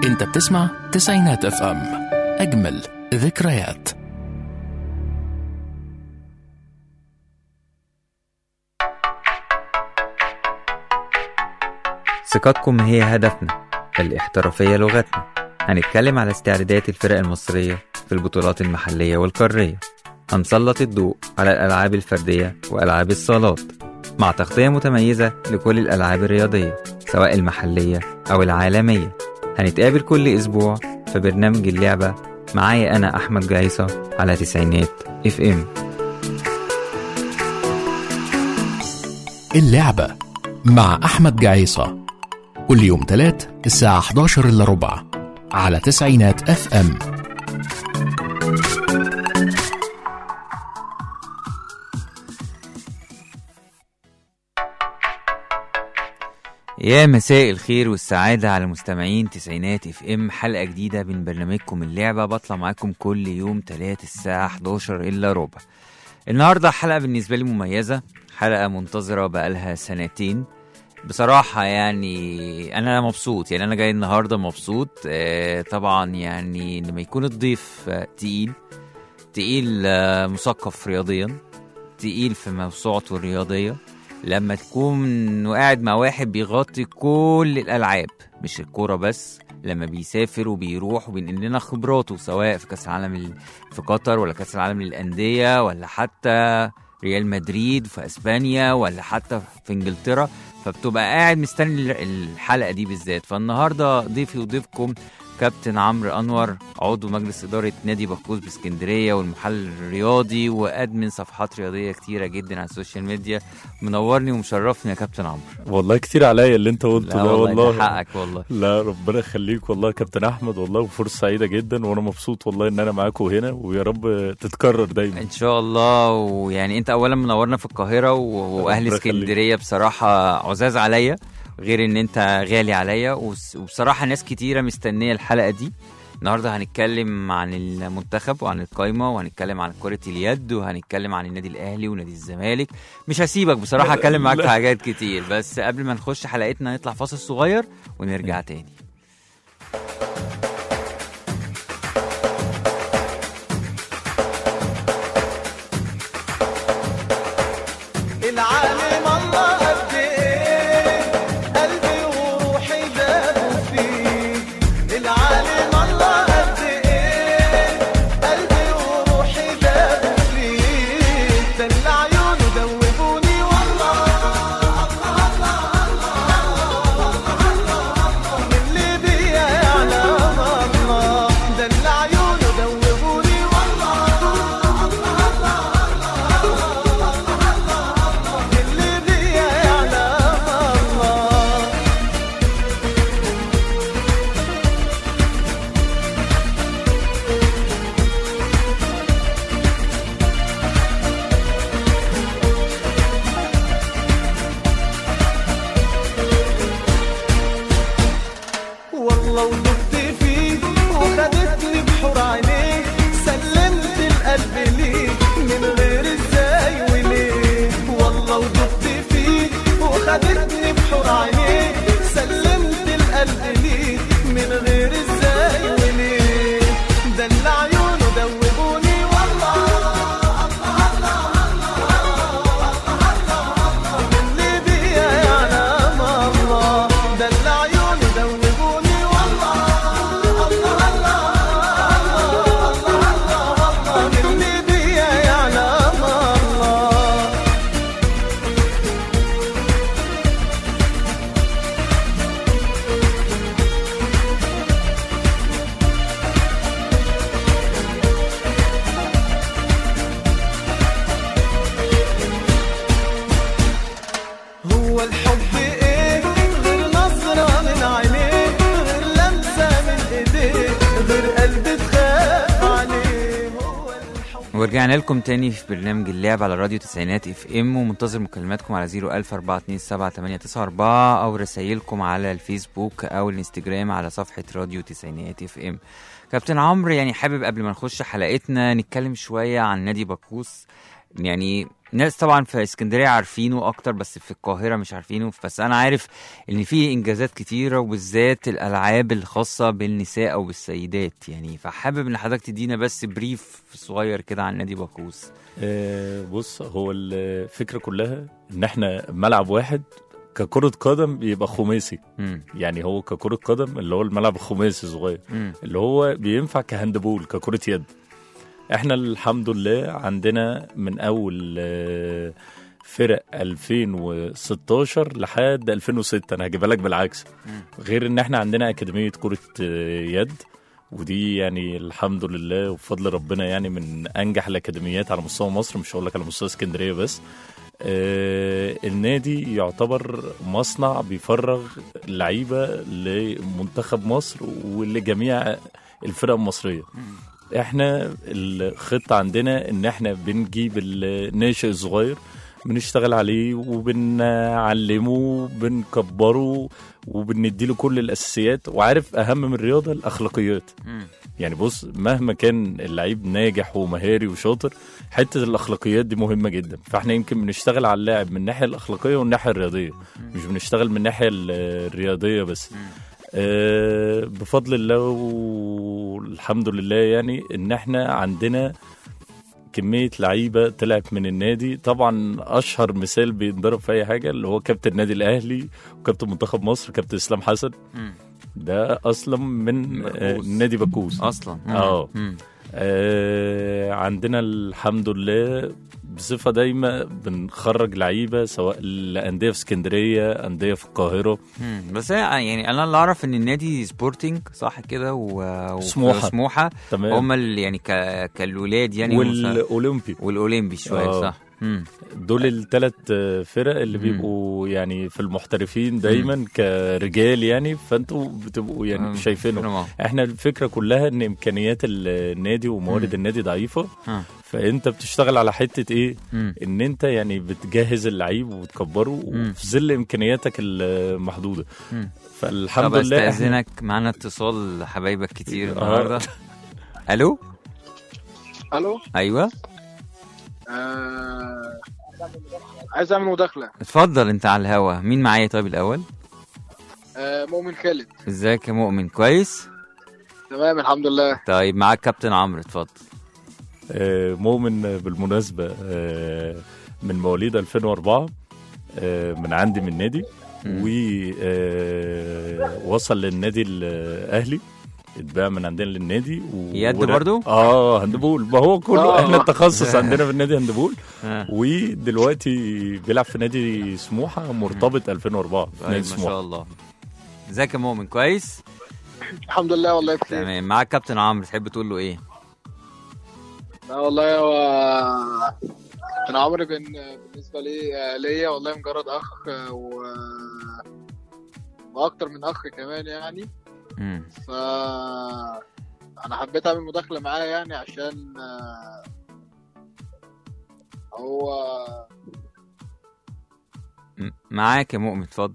انت بتسمع تسعينات اف ام اجمل ذكريات ثقتكم هي هدفنا الاحترافية لغتنا هنتكلم على استعدادات الفرق المصرية في البطولات المحلية والقارية هنسلط الضوء على الألعاب الفردية وألعاب الصالات مع تغطية متميزة لكل الألعاب الرياضية سواء المحلية أو العالمية هنتقابل كل أسبوع في برنامج اللعبة معايا أنا أحمد جايصة على تسعينات اف ام اللعبة مع أحمد جعيصة كل يوم تلات الساعة 11 إلا ربع على تسعينات اف ام يا مساء الخير والسعادة على مستمعين تسعينات اف ام حلقة جديدة من برنامجكم اللعبة بطلع معاكم كل يوم تلات الساعة 11 إلا ربع النهاردة حلقة بالنسبة لي مميزة حلقة منتظرة بقالها سنتين بصراحة يعني أنا مبسوط يعني أنا جاي النهاردة مبسوط آه، طبعا يعني لما يكون الضيف آه، تقيل تقيل آه، مثقف رياضيا تقيل في موسوعته الرياضية لما تكون قاعد مع واحد بيغطي كل الألعاب مش الكورة بس لما بيسافر وبيروح وبينقل لنا خبراته سواء في كأس العالم ال- في قطر ولا كأس العالم للأندية ولا حتى ريال مدريد في اسبانيا ولا حتى في انجلترا فبتبقى قاعد مستني الحلقه دي بالذات فالنهارده ضيفي وضيفكم كابتن عمرو انور عضو مجلس اداره نادي بكوس باسكندريه والمحلل الرياضي وادمن صفحات رياضيه كتيره جدا على السوشيال ميديا منورني ومشرفني يا كابتن عمرو والله كتير عليا اللي انت قلته لا ده والله والله ده حقك والله لا ربنا يخليك والله يا كابتن احمد والله وفرصه سعيده جدا وانا مبسوط والله ان انا معاكم هنا ويا رب تتكرر دايما ان شاء الله ويعني انت اولا منورنا في القاهره و- واهل ربنا يخليك. اسكندريه بصراحه عزاز عليا غير ان انت غالي عليا وس- وبصراحه ناس كتيره مستنيه الحلقه دي النهارده هنتكلم عن المنتخب وعن القايمه وهنتكلم عن كره اليد وهنتكلم عن النادي الاهلي ونادي الزمالك مش هسيبك بصراحه اتكلم معاك في حاجات كتير بس قبل ما نخش حلقتنا نطلع فاصل صغير ونرجع تاني العالم الله قد ايه قلبي وروحي دابوا فيه العالم الله قد ايه قلبي وروحي دابوا فيه تل عيونه دوبوني والله اللي بيا يعلم الله دل عيونه دوبوني والله اللي بيا يعلم الله والله ودقت فيه وخدتني بحور عينيه سلمت القلب ليه من غير ازاي وليه والله ودقت فيه وخدتني بحور عينيه سلمت القلب ليه من غير ازاي وليه دل عيونه دوبوني والله اللي بيا يعلم الله دل عيوني دوبوني والله الله الله الله اللي بيا يعلم الله هو الحب ايه غير نظرة من عينيه غير لمسة من ايديه غير قلب تخاف عليه هو الحب ورجعنا لكم تاني في برنامج اللعب على راديو تسعينات اف ام ومنتظر مكالماتكم على 004278994 او رسايلكم على الفيسبوك او الانستجرام على صفحة راديو تسعينات اف ام كابتن عمرو يعني حابب قبل ما نخش حلقتنا نتكلم شوية عن نادي باكوس يعني ناس طبعا في اسكندريه عارفينه اكتر بس في القاهره مش عارفينه بس انا عارف ان في انجازات كتيره وبالذات الالعاب الخاصه بالنساء او بالسيدات يعني فحابب ان حضرتك تدينا بس بريف صغير كده عن نادي باكوس آه، بص هو الفكره كلها ان احنا ملعب واحد ككرة قدم يبقى خماسي مم. يعني هو ككرة قدم اللي هو الملعب الخماسي صغير مم. اللي هو بينفع كهاندبول ككرة يد احنا الحمد لله عندنا من اول آه، فرق 2016 لحد 2006 انا هجيبها لك بالعكس غير ان احنا عندنا اكاديميه كره آه، يد ودي يعني الحمد لله وبفضل ربنا يعني من انجح الاكاديميات على مستوى مصر مش هقول لك على مستوى اسكندريه بس آه النادي يعتبر مصنع بيفرغ لعيبه لمنتخب مصر ولجميع الفرق المصريه احنا الخطه عندنا ان احنا بنجيب الناشئ الصغير بنشتغل عليه وبنعلمه بنكبره وبنديله كل الاساسيات وعارف اهم من الرياضه الاخلاقيات مم. يعني بص مهما كان اللعيب ناجح ومهاري وشاطر حته الاخلاقيات دي مهمه جدا فاحنا يمكن بنشتغل على اللاعب من الناحيه الاخلاقيه والناحيه الرياضيه مش بنشتغل من الناحيه ال- الرياضيه بس آه بفضل الله والحمد لله يعني ان احنا عندنا كمية لعيبة طلعت من النادي طبعا أشهر مثال بينضرب في أي حاجة اللي هو كابتن النادي الأهلي وكابتن منتخب مصر كابتن إسلام حسن مم. ده أصلا من آه، بكوس. نادي بكوس اصلا مم. اه. مم. آه عندنا الحمد لله بصفة دايمة بنخرج لعيبة سواء لأندية في اسكندرية أندية في القاهرة مم. بس هي يعني انا اللي اعرف ان النادي سبورتنج صح كده و... وفي سموحة. سموحه تمام هم اللي يعني ك... كالولاد يعني هم صح- والأولمبي والاولمبي شويه آه. صح مم. دول الثلاث فرق اللي مم. بيبقوا يعني في المحترفين دايما كرجال يعني فانتوا بتبقوا مم. يعني شايفينهم فينهم، احنا الفكره كلها ان امكانيات النادي وموارد مم. النادي ضعيفه آه. فانت بتشتغل على حته ايه مم. ان انت يعني بتجهز اللعيب وتكبره مم. في ظل امكانياتك المحدوده مم. فالحمد طب لله إحنا- استاذنك معانا اتصال حبايبك كتير آه. النهارده الو الو ايوه آه... عايز اعمل مداخله اتفضل انت على الهوا مين معايا طيب الاول آه مؤمن خالد ازيك يا مؤمن كويس تمام الحمد لله طيب معاك كابتن عمرو اتفضل آه، مؤمن بالمناسبة آه، من مواليد 2004 آه، من عندي من النادي مم. ووصل للنادي الأهلي اتباع من عندنا للنادي و... يد ورا- برضو؟ اه هندبول ما هو كله آه. احنا التخصص عندنا في النادي هندبول آه. ودلوقتي بيلعب في نادي سموحه مرتبط 2004 في طيب نادي ما شاء سموحه الله ازيك يا مؤمن كويس الحمد لله والله بخير تمام معاك كابتن عمرو تحب تقول له ايه لا والله هو انا عمري بن... بالنسبه لي آه، ليا والله مجرد اخ آه، و... واكتر من اخ كمان يعني مم. ف انا حبيت اعمل مداخله معاه يعني عشان آه، هو م- معاك يا مؤمن اتفضل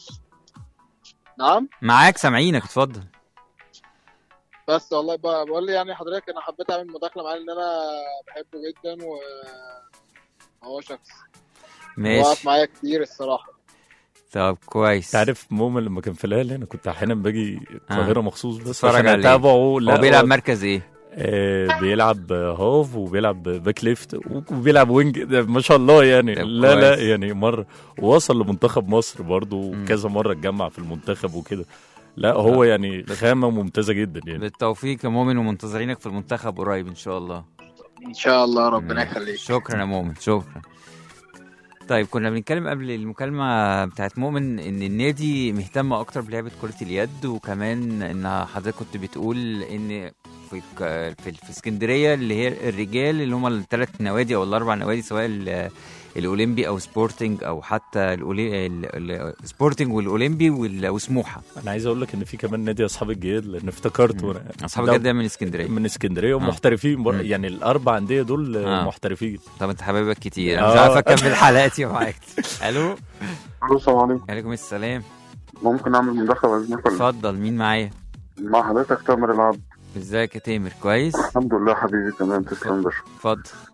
نعم معاك سامعينك اتفضل بس والله ب- بقول لي يعني حضرتك انا حبيت اعمل مداخله معاه لان انا بحبه جدا و هو شخص وقف ماشي معايا كتير الصراحه طب كويس تعرف مؤمن لما كان في الاهلي انا كنت احيانا باجي القاهره مخصوص بس تتفرج عشان عليه. اتابعه هو لا بيلعب مركز ايه آه بيلعب هاف وبيلعب باك ليفت وبيلعب وينج ده ما شاء الله يعني طب لا لا كويس. يعني مره ووصل لمنتخب مصر برضو مم. كذا مره اتجمع في المنتخب وكده لا هو يعني خامه ممتازه جدا يعني بالتوفيق يا مؤمن ومنتظرينك في المنتخب قريب ان شاء الله ان شاء الله ربنا ماشي. يخليك شكرا يا مؤمن شكرا طيب كنا بنتكلم قبل المكالمة بتاعت مؤمن ان النادي مهتم اكتر بلعبة كرة اليد وكمان ان حضرتك كنت بتقول ان في ك- في, في اسكندرية اللي هي الرجال اللي هم الثلاث نوادي او الاربع نوادي سواء ال- الاولمبي او سبورتنج او حتى الأولي- ال- ال- سبورتنج والاولمبي وال- وسموحة انا عايز اقول لك ان في كمان نادي اصحاب الجياد لان افتكرت وانا اصحاب ده الجد من اسكندرية من اسكندريه ومحترفين بر... مم. يعني الاربع انديه دول آه. آه. محترفين طب انت حبايبك كتير انا مش آه. عارف اكمل حلقاتي معاك الو الو السلام عليكم عليكم السلام ممكن اعمل مداخله باذنك ولا اتفضل مين معايا مع حضرتك تامر العبد ازيك يا تامر كويس الحمد لله حبيبي تمام تسلم باشا اتفضل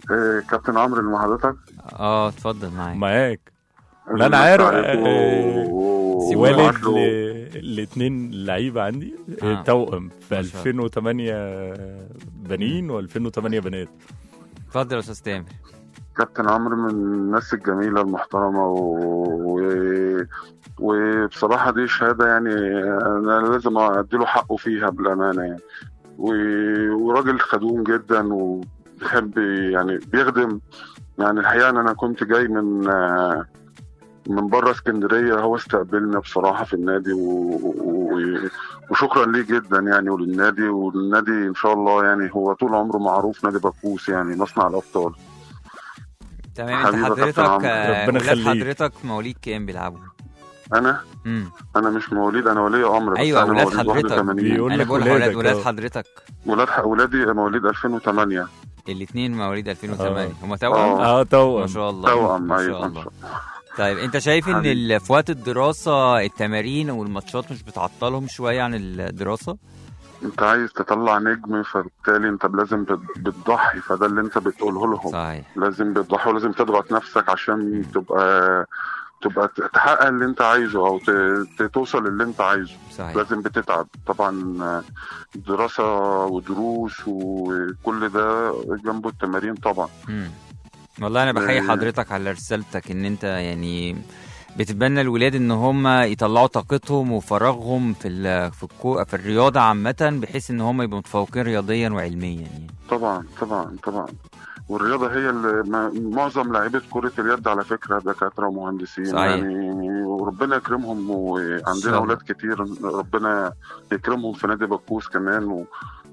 آه، كابتن عمرو اللي مع حضرتك اه اتفضل معاك معاك لا انا عارف عليكم آه، و- سيبوا والد وبعت له- الاثنين لعيبه عندي آه. آه. توأم في ما شاء الله. 2008 بنين و2008 بنات اتفضل يا استاذ تامر كابتن عمرو من الناس الجميلة المحترمة و... و... وبصراحة دي شهادة يعني أنا لازم أديله حقه فيها بالأمانة يعني و... وراجل خدوم جدا وبيحب يعني بيخدم يعني الحقيقة إن أنا كنت جاي من آه، من بره اسكندرية هو استقبلنا بصراحة في النادي و... و... وشكرا ليه جدا يعني وللنادي والنادي إن شاء الله يعني هو طول عمره معروف نادي بكوس يعني مصنع الأبطال تمام انت حبيبي يا كابتن حضرتك عمرو. آه، ربنا ولاد يخليك. حضرتك مواليد كام بيلعبوا؟ أنا امم انا مش مواليد انا ولي امر بس أيوة، انا أولاد مواليد حضرتك. 81 بيقول انا لك بقول ولاد ولادك، ولاد آه. حضرتك ولاد اولادي مواليد 2008 الاثنين مواليد 2008 آه. هم توأم آه. اه توأم ما شاء الله توأم ما شاء ايوه الله طيب انت شايف ان حبيبي. ال- في وقت الدراسه التمارين والماتشات مش بتعطلهم شويه عن الدراسه؟ انت عايز تطلع نجم فبالتالي انت لازم بت- بتضحي فده اللي انت بتقوله لهم صحيح لازم بتضحي ولازم تضغط نفسك عشان تبقى تبقى ت- تحقق اللي انت عايزه او ت- ت- توصل اللي انت عايزه صحيح لازم بتتعب طبعا آه، دراسة ودروس وكل ده جنبه التمارين طبعا مم. والله انا بحيي آه. حضرتك على رسالتك ان انت يعني بتتبنى الولاد ان هم يطلعوا طاقتهم وفراغهم في ال- في الكو في الرياضه عامه بحيث ان هم يبقوا متفوقين رياضيا وعلميا يعني طبعا طبعا طبعا والرياضة هي اللي ما- معظم لاعيبة كرة اليد على فكرة دكاترة ومهندسين صحيح. يعني وربنا يكرمهم إن شاء وعندنا الله. أولاد كتير ربنا يكرمهم في نادي بكوس كمان و...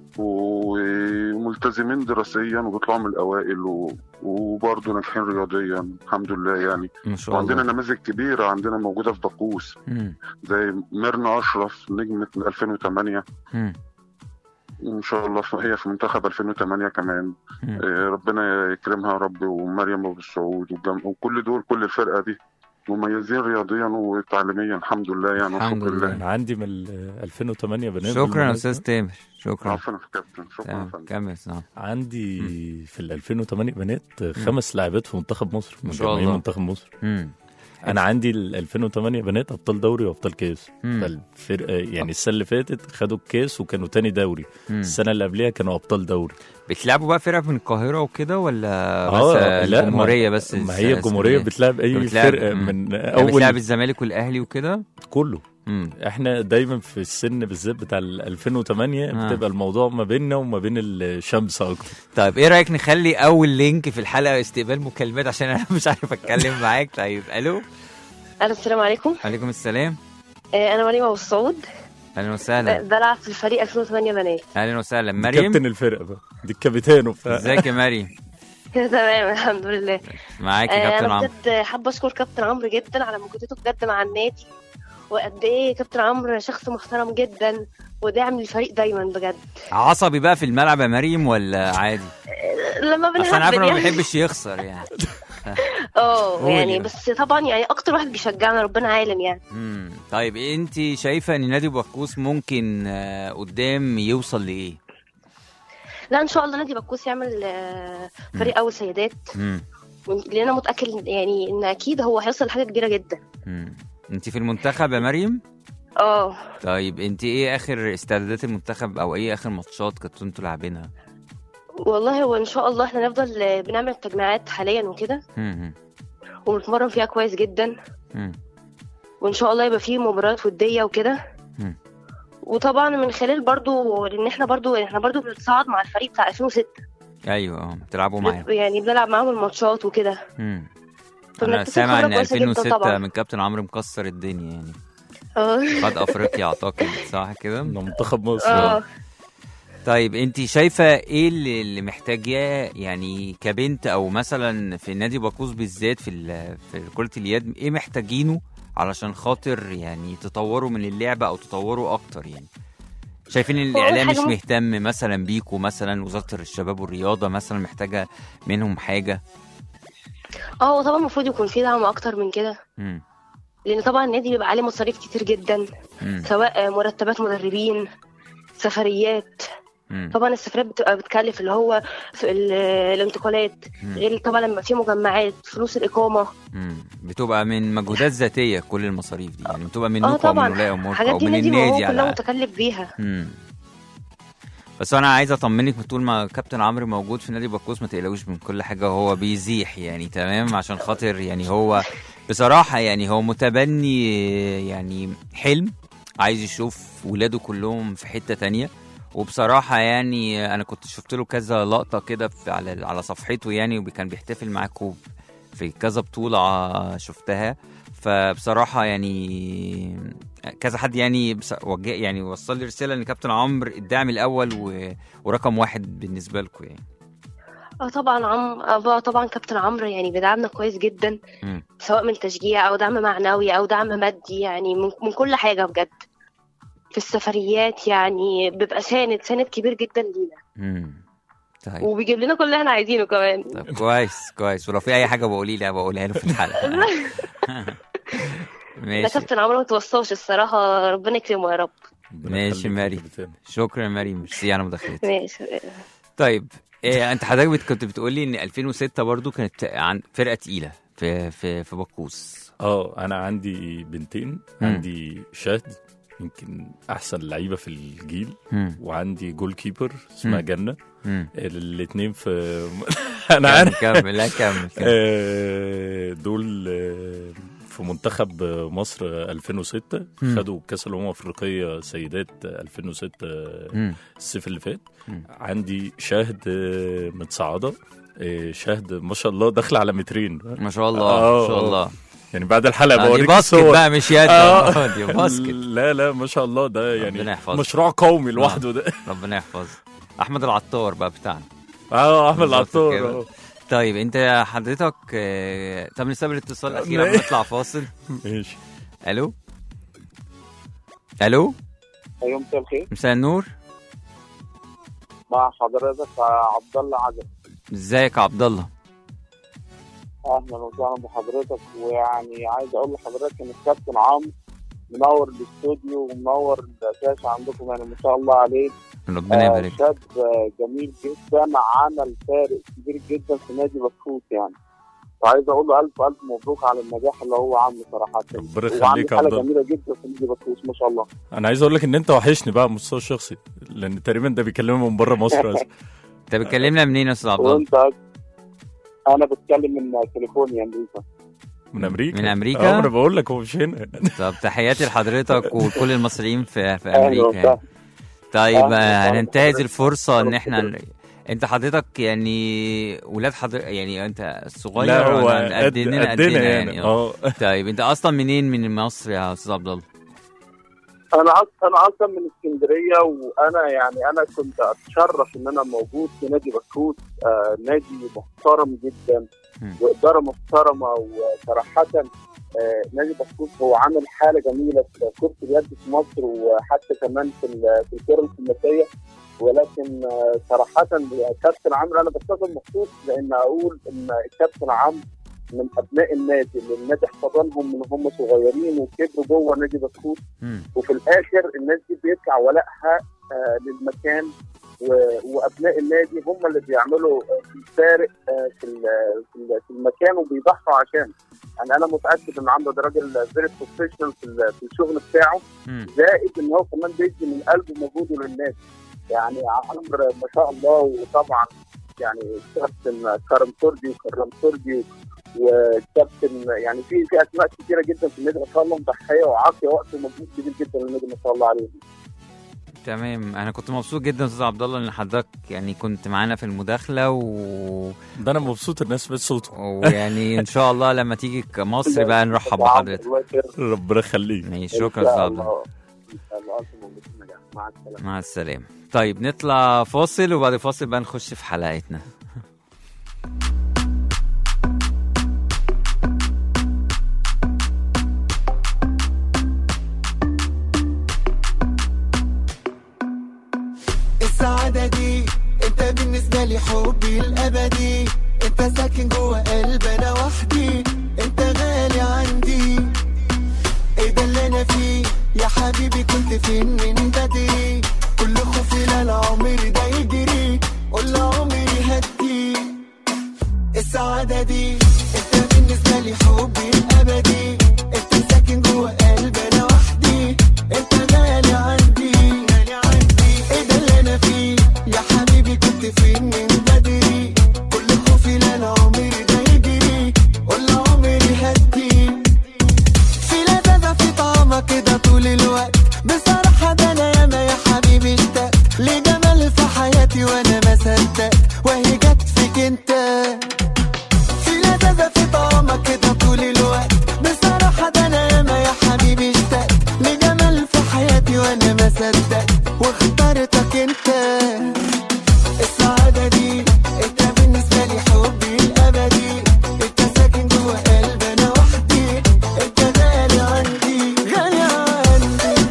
وملتزمين دراسيا وبيطلعوا من الأوائل و... وبرضه ناجحين رياضيا الحمد لله يعني ما شاء وعندنا الله نماذج كبيرة عندنا موجودة في بكوس مم. زي ميرنا أشرف نجمة 2008 مم. إن شاء الله في- هي في منتخب 2008 كمان مم. آه، ربنا يكرمها يا رب ومريم ابو السعود والجم... وكل دول كل الفرقه دي مميزين رياضيا وتعليميا الحمد لله يعني الحمد والشكر لله. لله انا عندي من ال 2008 بنات شكرا يا بالمناسبة. استاذ تامر شكرا عفوا يا كابتن شكرا يا تمام فندم كمل نعم عندي في ال 2008 بنات خمس لاعبات في منتخب مصر ما من شاء جماهير الله. منتخب مصر مم. انا عندي ال 2008 بنات ابطال دوري وابطال كاس مم. فالفرقه يعني السنه اللي فاتت خدوا الكاس وكانوا تاني دوري مم. السنه اللي قبلها كانوا ابطال دوري بتلعبوا بقى فرق من القاهره وكده ولا بس اه لا الجمهوريه ما بس ما هي الجمهوريه بتلعب اي بتلعب- فرقه مم. من يعني اول بتلعب الزمالك والاهلي وكده كله مم. احنا دايما في السن بالذات بتاع ال 2008 آه. بتبقى الموضوع ما بيننا وما بين الشمس اكتر طيب ايه رايك نخلي اول لينك في الحلقه استقبال مكالمات عشان انا مش عارف اتكلم معاك طيب الو الو السلام عليكم عليكم السلام آه، انا مريم ابو السعود اهلا آه، وسهلا بلعب في الفريق 2008 بنات اهلا وسهلا دي مريم كابتن الفرقه بقى دي الكابيتان وبتاع ازيك يا مريم تمام الحمد لله معاك يا آه، كابتن انا عمرو بجد حابه اشكر كابتن عمرو جدا على مجهوداته بجد مع النادي وقد ايه كابتن عمرو شخص محترم جدا وداعم للفريق دايما بجد عصبي بقى في الملعب يا مريم ولا عادي آه، لما عشان عارف بنهبل انه ما يعني بيحبش يخسر يعني اه قولي. يعني بس طبعا يعني اكتر واحد بيشجعنا ربنا عالم يعني مم. طيب انت شايفه ان نادي بكوس ممكن آه، قدام يوصل لايه لا ان شاء الله نادي بكوس يعمل آه، فريق اول سيدات مم. لان انا متاكد يعني ان اكيد هو هيوصل لحاجه كبيره جدا مم. انت في المنتخب يا مريم اه طيب انت ايه اخر استعدادات المنتخب او ايه اخر ماتشات كنتوا انتوا لاعبينها والله هو ان شاء الله احنا نفضل آه، بنعمل تجميعات حاليا وكده مم. ونتمرن فيها كويس جدا مم. وان شاء الله يبقى فيه مباريات وديه وكده مم. وطبعا من خلال برضو لان احنا برضو احنا برضو بنتصاعد مع الفريق بتاع 2006 ايوه اه بتلعبوا معاهم يعني بنلعب معاهم الماتشات وكده مم. انا فبنكتسب سامع خبرة ان كويسة جدا 2006 طبعا. من كابتن عمرو مكسر الدنيا يعني اه خد افريقيا اعتقد صح كده إنه منتخب مصر اه طيب انت شايفه ايه اللي اللي محتاجاه يعني كبنت او مثلا في نادي باكوس بالذات في ال- في كره اليد ايه محتاجينه علشان خاطر يعني تطوروا من اللعبه او تطوروا اكتر يعني شايفين ان هو أول الاعلام مش حاجة ممكن- مهتم مثلا بيكوا مثلا وزاره الشباب والرياضه مثلا محتاجه منهم حاجه اه هو طبعا المفروض يكون في دعم اكتر من كده امم لان طبعا النادي بيبقى عليه مصاريف كتير جدا امم سواء مرتبات مدربين سفريات مم. طبعا السفريات بتبقى بتكلف اللي هو في ال- الانتقالات مم. غير طبعا لما في مجمعات فلوس الإقامة مم. بتبقى من مجهودات ذاتيه كل المصاريف دي يعني بتبقى منكم اه او من طبعا ولاء اموركم الحاجات او دي من النادي ما هو النادي كلها على متكلف بيها مم. بس انا عايز اطمنك طول ما كابتن عمرو موجود في نادي بكوس ما تقلقوش من كل حاجه هو بيزيح يعني تمام عشان خاطر يعني هو بصراحه يعني هو متبني يعني حلم عايز يشوف ولاده كلهم في حته تانية وبصراحه يعني انا كنت شفت له كذا لقطه كده في- على على صفحته يعني وكان بيحتفل معاكم في كذا بطوله شفتها فبصراحه يعني كذا حد يعني بس وجه يعني وصل لي رساله ان كابتن عمرو الداعم الاول و... ورقم واحد بالنسبه لكم يعني اه طبعا عم آه طبعا كابتن عمرو يعني بيدعمنا كويس جدا مم. سواء من تشجيع او دعم معنوي او دعم مادي يعني من, من كل حاجه بجد في السفريات يعني بيبقى ساند ساند كبير جدا لينا امم طيب وبيجيب لنا كل اللي احنا عايزينه كمان طب كويس كويس ولو في اي حاجه بقولي لي بقولها له في الحلقه ده ماشي كابتن عمرو ما توصاش الصراحه ربنا يكرمه يا رب ربنا ماشي يخليك يا ماري. كابتن. شكرا يا مريم ميرسي على مداخلتك ماشي طيب إيه انت حضرتك بت- كنت بتقولي ان 2006 برضو كانت عن فرقه تقيله في في في بكوس اه انا عندي بنتين مم. عندي شهد يمكن احسن لعيبه في الجيل مم. وعندي جول كيبر اسمها مم. جنه مم. الاثنين في انا عارف كمل كمل لا كمل كمل آه، دول آه، في منتخب مصر 2006 مم. خدوا كاس الامم الافريقيه سيدات 2006 مم. الصيف اللي فات مم. عندي شاهد آه، متصاعده آه، شاهد ما شاء الله داخل على مترين ما شاء الله آه، ما شاء آه. الله يعني بعد الحلقه آه، دي بوريك باسكت الصور بقى مش يد آه. آه، دي باسكت لا لا ما شاء الله ده ربنا يعني يحفظك. مشروع قومي لوحده ده ربنا يحفظه احمد العطار بقى بتاعنا اه احمد بالظبط العطار كده. آه. طيب انت حضرتك آه، طب نستقبل الاتصال الاخير قبل ماشي. ما نطلع فاصل ماشي الو الو يوم مساء الخير مساء النور مع حضرتك عبد الله عجب ازيك يا عبد الله اهلا وسهلا بحضرتك ويعني عايز اقول لحضرتك ان الكابتن عمرو منور الاستوديو ومنور الشاشه عندكم يعني ما شاء الله عليه ربنا آه، يبارك شاب آه، جميل جدا عمل فارق كبير جدا في نادي بكوت يعني وعايز اقول له الف الف مبروك على النجاح اللي هو عامله صراحه ربنا يخليك وعامل يا حاجه عبد الله جميله جدا في نادي بكوت ما شاء الله انا عايز اقول لك ان انت وحشني بقى على المستوى الشخصي لان تقريبا ده بيكلمني من بره مصر أصلاً. انت بتكلمنا منين يا استاذ عبد الله وانت انا بتكلم من كاليفورنيا امريكا من امريكا من أمريكا؟ اه انا بقول لك هو مش هنا طب تحياتي لحضرتك وكل المصريين في في اهلا امريكا وسهلا يعني. طيب أهلا آه، وسهلا هننتهز بحضرتك. الفرصه ان احنا شكراً. انت حضرتك يعني ولاد حضرتك يعني انت صغير لا هو ولا قد قدنا قدنا قدنا يعني يعني آه. اه طيب انت اصلا منين من مصر يا استاذ عبد الله انا أص- انا اصلا من اسكندريه وانا يعني انا كنت اتشرف ان انا موجود في نادي بكوت آه نادي محترم جدا مم. واداره محترمه وصراحه آه نادي بكوت هو عامل حاله جميله في كره اليد في مصر وحتى كمان في ال- في الكره الخماسيه ولكن آه صراحه كابتن عمرو انا بستخدم مخصوص لان اقول ان الكابتن عمرو من ابناء النادي اللي النادي احتضنهم من هم صغيرين وكبروا جوه نادي بكوت مم. وفي الاخر الناس دي بيطلع ولائها آه للمكان و- وابناء النادي هم اللي بيعملوا آه، الفارق آه في ال- في ال- في المكان وبيضحوا عشان يعني انا متاكد ان عمرو ده راجل فيري بروفيشنال في ال- في الشغل بتاعه مم. زائد ان هو كمان بيدي من قلبه مجهوده للناس يعني عمرو ما شاء الله وطبعا يعني كابتن كرم ترجي وكرم ترجي وكابتن يعني في في اسماء كثيره جدا في النادي ما شاء الله مضحيه وعاطيه وقت ومجهود كبير جدا للنادي ما شاء الله عليه تمام انا كنت مبسوط جدا استاذ عبد الله ان حضرتك يعني كنت معانا في المداخله و... ده انا مبسوط الناس سمعت صوته ويعني ان شاء الله لما تيجي مصر بقى نرحب بحضرتك الله يكرمك ربنا يخليك ماشي إن شكرا شاء استاذ عبد الله الله. ان شاء الله الف مبروك النجاح مع السلامه مع السلامه طيب نطلع فاصل وبعد الفاصل بقى نخش في حلقتنا السعادة دي انت بالنسبة لي حبي الابدي انت ساكن جوه قلبي انا وحدي انت غالي عندي ايه ده اللي انا فيه يا حبيبي كنت فين من بدري كل خوفي لا العمر ده يجري قول عمري هدي السعادة دي انت بالنسبة لي حبي الأبدي انت ساكن جوه قلبي أنا وحدي انت غالي عندي غالي عندي ايه ده اللي أنا فيه يا حبيبي كنت فين من بدري كل خوفي لا العمر ده يجري قول عمري هدي في لذاذة في طعمك كده طول الوقت بصراحة ده أنا ياما يا حبيبي اشتقت لجمال في حياتي وأنا ما صدقت وهي جت فيك أنت في لذاذة في طعمك كده طول الوقت بصراحة ده أنا ياما يا حبيبي اشتقت لجمال في حياتي وأنا ما صدقت واخترتك أنت السعادة دي انت بالنسبة لي حبي الأبدي انت ساكن جوه قلبي أنا وحدي انت غالي عندي غالي عندي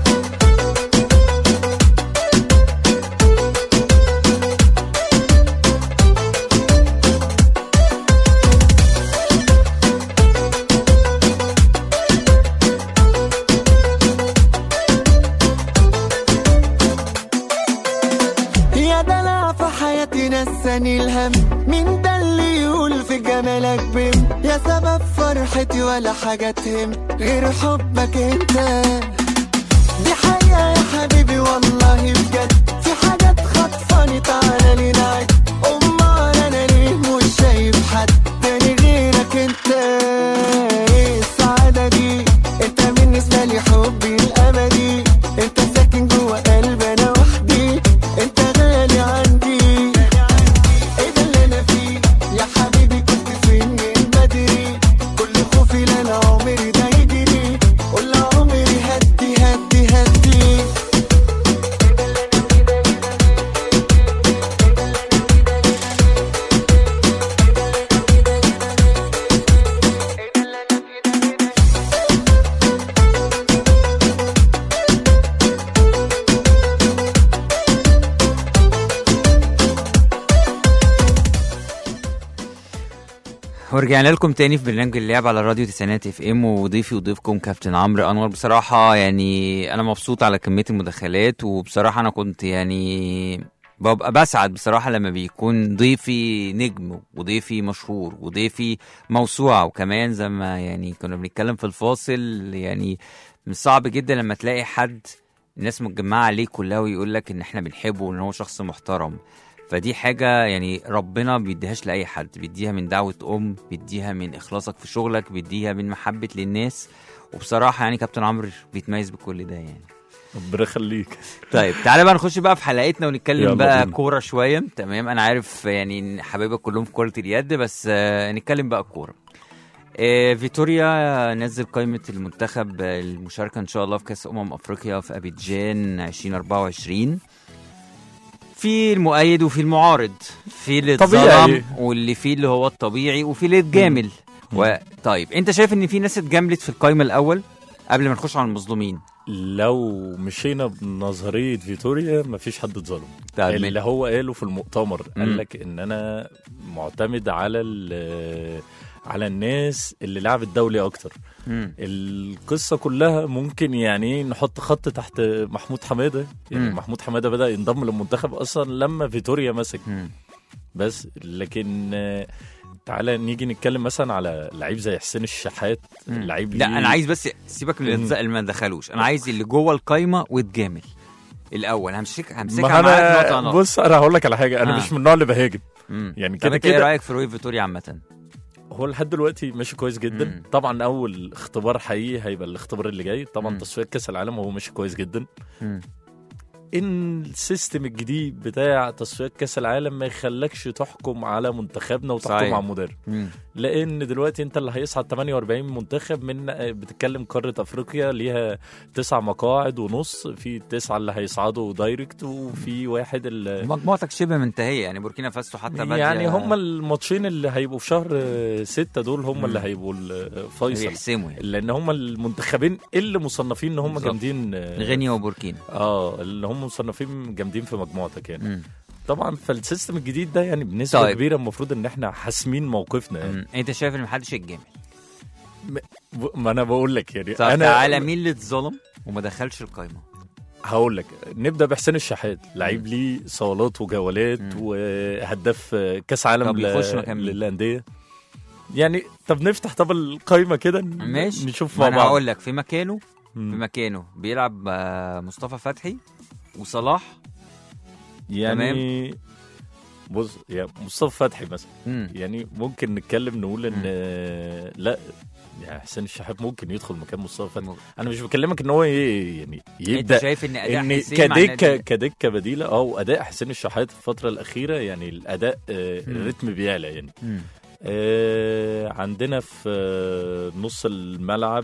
يا دلع في حياتي نساني الهم مين ده اللي يقول في جمالك بم يا سبب فرحتي ولا حاجة تهم غير حبك انت دي حقيقة يا حبيبي والله بجد في حاجات خطفاني تعالى لي نعد أمال أنا ليه مش شايف حد تاني غيرك انت ايه السعادة دي انت بالنسبة لي حبي الأبدي انت ساكن جوه قلبي أنا وحدي انت غالي عندي ايه ده اللي انا فيه يا حبيبي كنت فين من بدري كل خوفي لا انا عمري ده يجري قول عمري هدي هدي هدي ورجعنا لكم تاني في برنامج اللعب على راديو تسعينات اف ام وضيفي وضيفكم كابتن عمرو انور بصراحه يعني انا مبسوط على كميه المداخلات وبصراحه انا كنت يعني ببقى بسعد بصراحه لما بيكون ضيفي نجم وضيفي مشهور وضيفي موسوعه وكمان زي ما يعني كنا بنتكلم في الفاصل يعني من صعب جدا لما تلاقي حد الناس متجمعه عليه كلها ويقول لك ان احنا بنحبه وان هو شخص محترم فدي حاجة يعني ربنا بيديهاش لأي حد بيديها من دعوة أم بيديها من إخلاصك في شغلك بيديها من محبة للناس وبصراحة يعني كابتن عمرو بيتميز بكل ده يعني ربنا يخليك طيب تعالى بقى نخش بقى في حلقتنا ونتكلم يلا بقى بينا. كورة شوية تمام أنا عارف يعني إن حبايبك كلهم في كرة اليد بس آه نتكلم بقى كورة آه فيتوريا نزل قائمة المنتخب آه، المشاركة إن شاء الله في كأس أمم أفريقيا في أبيجان 2024 في المؤيد وفي المعارض في اللي طبيعي. اتظلم واللي فيه اللي هو الطبيعي وفي اللي اتجامل و... طيب انت شايف ان في ناس اتجاملت في القائمه الاول قبل ما نخش على المظلومين لو مشينا بنظريه فيتوريا مفيش حد اتظلم طيب اللي هو قاله في المؤتمر مم. قال لك ان انا معتمد على ال- على الناس اللي لعبت دولي اكتر مم. القصه كلها ممكن يعني إيه نحط خط تحت محمود حماده يعني مم. محمود حماده بدا ينضم للمنتخب اصلا لما فيتوريا مسك مم. بس لكن آه، تعالى نيجي نتكلم مثلا على لعيب زي حسين الشحات مم. لعيب لا ليه- انا عايز بس سيبك من مم. الاتز- اللي ما دخلوش انا عايز اللي جوه القايمه واتجامل الاول همسك همسكها ما معاك نقطه انا نقطه بص انا هقول لك على حاجه انا آه. مش من النوع اللي بهاجم مم. يعني طب كده انت ايه كده رايك في روي فيتوريا عامه هو لحد دلوقتي ماشي كويس جدا مم. طبعا اول اختبار حقيقي هيبقى الاختبار اللي جاي طبعا مم. تصفيات كاس العالم هو ماشي كويس جدا مم. ان السيستم الجديد بتاع تصفيات كاس العالم ما يخلكش تحكم على منتخبنا وتحكم صحيح. على المدرب مم. لان دلوقتي انت اللي هيصعد 48 منتخب من بتتكلم قاره افريقيا ليها تسع مقاعد ونص في التسعه اللي هيصعدوا دايركت وفي واحد اللي مجموعتك شبه منتهيه يعني بوركينا فاسو حتى بادية يعني هم الماتشين اللي هيبقوا في شهر آه، ستة دول هم مم. اللي هيبقوا الفيصل بيحسموا يعني لان هم المنتخبين اللي مصنفين ان هم بالظبط. جامدين آه، غينيا وبوركينا اه اللي هم مصنفين جامدين في مجموعتك يعني مم. طبعا فالسيستم الجديد ده يعني بنسبه طيب. طيب. كبيره المفروض ان احنا حاسمين موقفنا يعني مم. انت شايف ان محدش يتجامل ب- ما انا بقول لك يعني طب انا تعالى مين اللي اتظلم وما دخلش القايمه هقول لك نبدا بحسين الشحات لعيب ليه صولات وجولات مم. وهداف كاس عالم طب ل- يخش مكان مين؟ للانديه يعني طب نفتح طب القايمه كده ن- ماشي نشوف ما مع انا بعض هقول لك في مكانه في مم. مكانه بيلعب آه، مصطفى فتحي وصلاح يعني بص يعني مصطفى فتحي مثلا مم. يعني ممكن نتكلم نقول ان مم. آه، لا يعني حسين الشحات ممكن يدخل مكان مصطفى فتحي مم. انا مش بكلمك ان هو ي- يعني انت يبدا شايف ان اداء ان حسين مع كدكه النادي- كدكه بديله اه واداء حسين الشحات في الفتره الاخيره يعني الاداء آه، مم. الريتم بيعلى يعني مم. آه، عندنا في آه، نص الملعب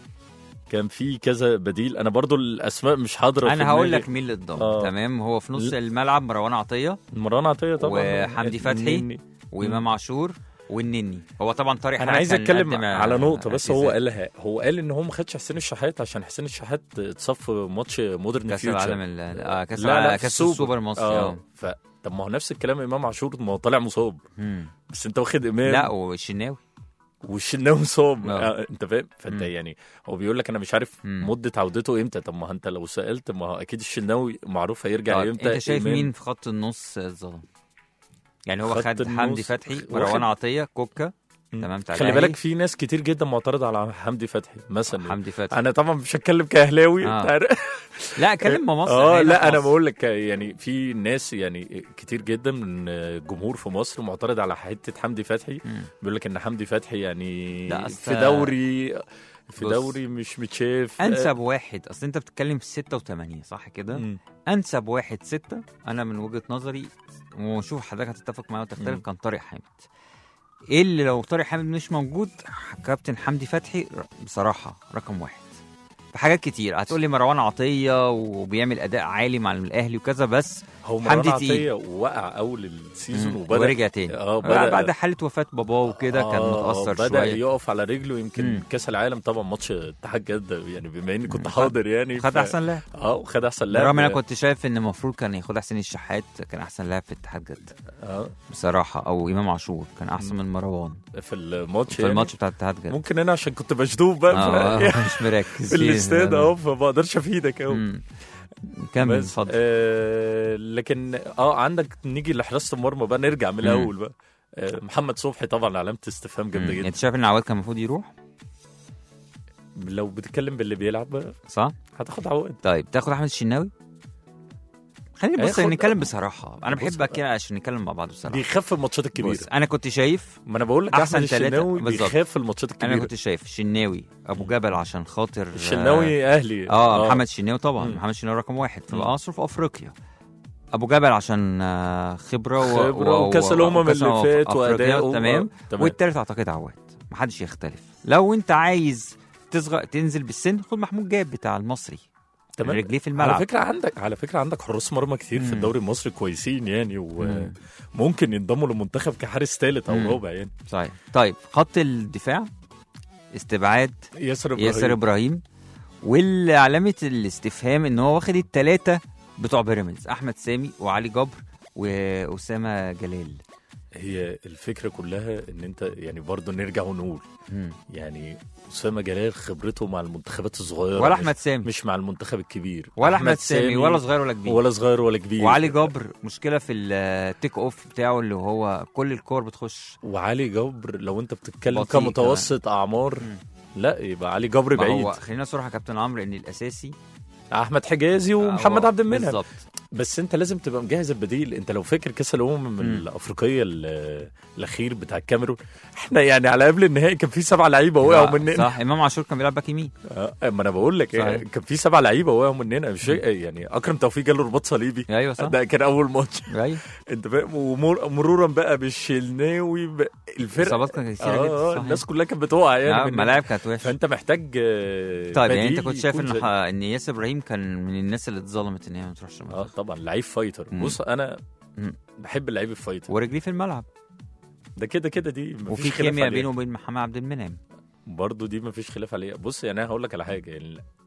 كان في كذا بديل انا برضو الاسماء مش حاضره في انا هقول دماغي. لك مين اللي اتضم آه. تمام هو في نص ل- الملعب مروان عطيه مروان عطيه طبعا وحمدي فتحي. النني. وامام عاشور والنني هو طبعا طارق انا حامد عايز كان اتكلم قدم على نقطه بس هو اعتزال. قالها هو قال ان هو ما خدش حسين الشحات عشان حسين الشحات اتصف في ماتش مودرن كاس فيوتشر العالم ال- اه كاس لا لا الع- في كاس السوبر. السوبر المصري اه اه ف طب ما هو نفس الكلام امام عاشور ما هو طالع مصاب مم. بس انت واخد امام لا والشناوي والشناوي مصاب آه. آه. انت فاهم فانت مم. يعني هو بيقول لك انا مش عارف مم. مده عودته امتى طب ما انت لو سالت ما هو اكيد الشناوي معروف هيرجع طيب امتى انت شايف إمام. مين في خط النص اتظلم يعني هو خط خد النص حمدي فتحي واخد- مروان عطيه كوكا مم. تمام بتاع خلي الأهلي. بالك في ناس كتير جدا معترضه على حمدي فتحي مثلا حمدي فتحي انا طبعا مش هتكلم كاهلاوي آه. انت عارف لا كلم مصر اه هنا لا في انا مصر. بقول لك يعني في ناس يعني كتير جدا من الجمهور في مصر معترض على حته حمدي فتحي مم. بيقول لك ان حمدي فتحي يعني لا، أصل- في دوري في بص. دوري مش متشاف انسب واحد اصل انت بتتكلم في 6 و8 صح كده مم. انسب واحد ستة انا من وجهه نظري وشوف حضرتك هتتفق معايا وتختلف مم. كان طارق حامد ايه اللي لو طارق حامد مش موجود كابتن حمدي فتحي ر- بصراحه رقم واحد في حاجات كتير هتقول لي مروان عطيه وبيعمل اداء عالي مع الاهلي وكذا بس هو حمدي مروان تقيل. عطيه وقع اول السيزون مم. وبدا ورجع تاني اه بعد, بدا بعد حاله وفاه باباه وكده كان آه، متاثر بدا شويه يقف على رجله يمكن مم. كاس العالم طبعا ماتش اتحاد جده يعني بما اني كنت خد- حاضر يعني خد ف- احسن لاعب اه وخد احسن لاعب رغم ان انا كنت شايف ان المفروض كان ياخد حسين الشحات كان احسن لاعب في اتحاد جده اه بصراحه او امام عاشور كان احسن من مروان في الماتش في الماتش بتاع اتحاد جده ممكن انا عشان كنت مشدوب بقى اه ف- مش مركز في الاستاد اهو فما اقدرش افيدك اهو مم. كمل بس اتفضل آه لكن اه عندك نيجي لحراسه المرمى بقى نرجع من مم. الاول بقى آه محمد صبحي طبعا علامه استفهام مم. جامده جدا انت شايف ان عواد كان المفروض يروح لو بتتكلم باللي بيلعب بقى صح هتاخد عواد طيب تاخد احمد الشناوي خلينا بص هياخد- نتكلم بصراحه انا بص بحب بقى. كده عشان نتكلم مع بعض بصراحه بيخاف الماتشات الكبيره بص انا كنت شايف ما انا بقول لك أحسن احمد تلاتة الشناوي بالظبط. بيخاف الماتشات انا الكبيره كنت شايف الشناوي ابو جبل عشان خاطر الشناوي اهلي اه, آه محمد الشناوي طبعا مم. محمد الشناوي رقم واحد في مم. العصر في افريقيا ابو جبل عشان آه، خبره و- خبره و- وكاس و- الامم وكأس اللي الأمم فات في أفريقيا، واداؤه تمام آه، تمام والتالت اعتقد عواد محدش يختلف لو انت عايز تصغر تنزل بالسن خد محمود جاب بتاع المصري تمام رجليه في على الملعب فكره عندك على فكره عندك حراس مرمى كتير في مم. الدوري المصري كويسين يعني مم. وممكن ينضموا للمنتخب كحارس ثالث او مم. رابع يعني صحيح طيب خط الدفاع استبعاد ياسر ابراهيم ياسر ابراهيم والعلامه الاستفهام ان هو واخد الثلاثه بتوع بيراميدز احمد سامي وعلي جبر واسامه جلال هي الفكره كلها ان انت يعني برضه نرجع ونقول مم. يعني اسامه جلال خبرته مع المنتخبات الصغيره ولا مش- احمد سامي مش مع المنتخب الكبير ولا احمد سامي ولا صغير ولا كبير ولا صغير ولا كبير وعلي جبر مشكله في التيك اوف بتاعه اللي هو كل الكور بتخش وعلي جبر لو انت بتتكلم بطيء كمتوسط اعمار مم. لا يبقى علي جبر ما بعيد هو خلينا صراحه يا كابتن عمرو ان الاساسي احمد حجازي ومحمد هو- عبد المنعم بالظبط بس انت لازم تبقى مجهز البديل انت لو فاكر كاس الامم من مم. الافريقيه ال- الاخير بتاع الكاميرون احنا يعني على قبل النهائي كان في سبع لعيبه وقعوا لا، مننا صح امام عاشور كان بيلعب باك يمين اه ما انا بقول لك صحيح. إيه، كان في سبع لعيبه وقعوا مننا مش يعني اكرم توفيق جاله رباط صليبي ايوه صح ده كان اول ماتش ايوه انت فاهم ومرورا بقى بالشناوي ب- الفرقه الاصابات كانت كتيره اه جدا آه، صح. الناس كلها كانت بتقع يعني آه، مننا. الملاعب كانت وحشه فانت محتاج آه، طيب يعني انت بديل كنت شايف يكون ان زي- ح- ان ياسر ابراهيم كان من الناس اللي اتظلمت ان هي ما تروحش اه المنتخب طبعا لعيب فايتر مم. بص انا مم. بحب اللعيب الفايتر ورجليه في الملعب ده كده كده دي مفيش وفي خلاف كيمياء عليها. بينه وبين محمد عبد المنعم برضه دي مفيش خلاف عليها بص يعني انا هقول لك على حاجه يعني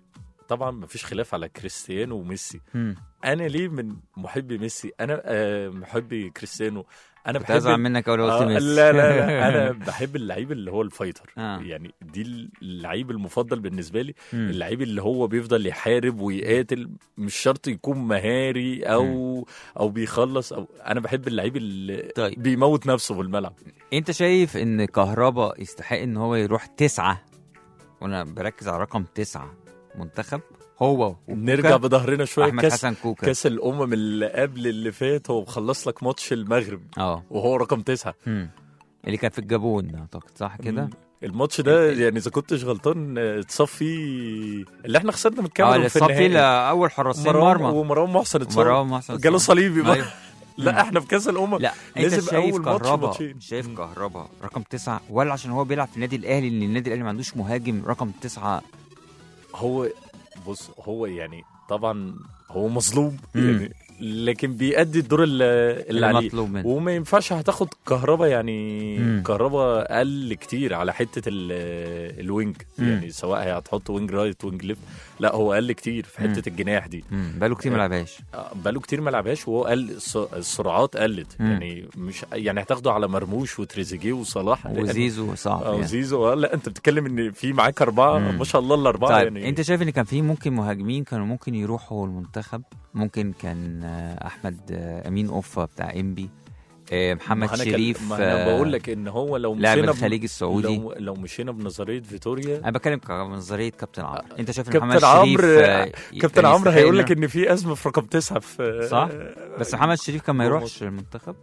طبعا مفيش خلاف على كريستيانو وميسي مم. انا ليه من محبي ميسي انا آه محبي كريستيانو انا كنت بحب هزعل منك اول آه قلت ميسي لا لا لا انا بحب اللعيب اللي هو الفايتر آه. يعني دي اللعيب المفضل بالنسبه لي مم. اللعيب اللي هو بيفضل يحارب ويقاتل مش شرط يكون مهاري او او بيخلص او انا بحب اللعيب اللي طيب. بيموت نفسه في الملعب انت شايف ان كهربا يستحق ان هو يروح تسعة وانا بركز على رقم تسعة منتخب هو وكوكا، نرجع بظهرنا شويه احمد كاس حسن كوكا كاس الامم اللي قبل اللي فات هو مخلص لك ماتش المغرب اه وهو رقم تسعة مم. اللي كان في الجابون اعتقد صح كده الماتش ده يعني اذا كنتش غلطان آه، اتصاب فيه اللي احنا خسرنا من الكاميرون اه في اتصاب فيه النهائي اول حراسين مروان مرمى ومروان محسن اتصاب مروان محسن جاله اتصاب. صليبي بقى أيوة. لا احنا في كاس الامم لا انت لازم شايف أول ماتش كهربا ماتشين. شايف مم. كهربا رقم تسعة ولا عشان هو بيلعب في النادي الاهلي ان النادي الاهلي ما عندوش مهاجم رقم تسعة هو بص هو يعني طبعا هو مظلوم مم. يعني لكن بيأدي الدور اللي, اللي عليه مطلوب منه وما ينفعش هتاخد كهربا يعني مم. كهربا قل كتير على حته ال- الوينج مم. يعني سواء هي هتحط وينج رايت وينج ليفت لا هو قل كتير في مم. حته الجناح دي مم. بقاله كتير ما لعبهاش آه، بقاله كتير ما لعبهاش وهو قل الس- السرعات قلت مم. يعني مش يعني هتاخده على مرموش وتريزيجيه وصلاح وزيزو صعب اه يعني. زيزو آه، لا انت بتتكلم ان في معاك اربعه مم. ما شاء الله الاربعه طيب يعني انت شايف ان كان في ممكن مهاجمين كانوا ممكن يروحوا المنتخب ممكن كان آه، احمد آه، امين اوفا بتاع انبي آه، محمد ما أنا كان- شريف ما انا آه، بقول لك ان هو لو لاعب مشينا ب- الخليج السعودي لو لو مشينا بنظريه فيتوريا انا بتكلم كنظريه كابتن عمرو انت شايف ان كابتن محمد عمرو- شريف آه، كابتن كان عمرو يستحق هيقول إنه- لك ان في ازمه في رقم تسعه في صح؟ بس محمد شريف كان ما هو يروحش المنتخب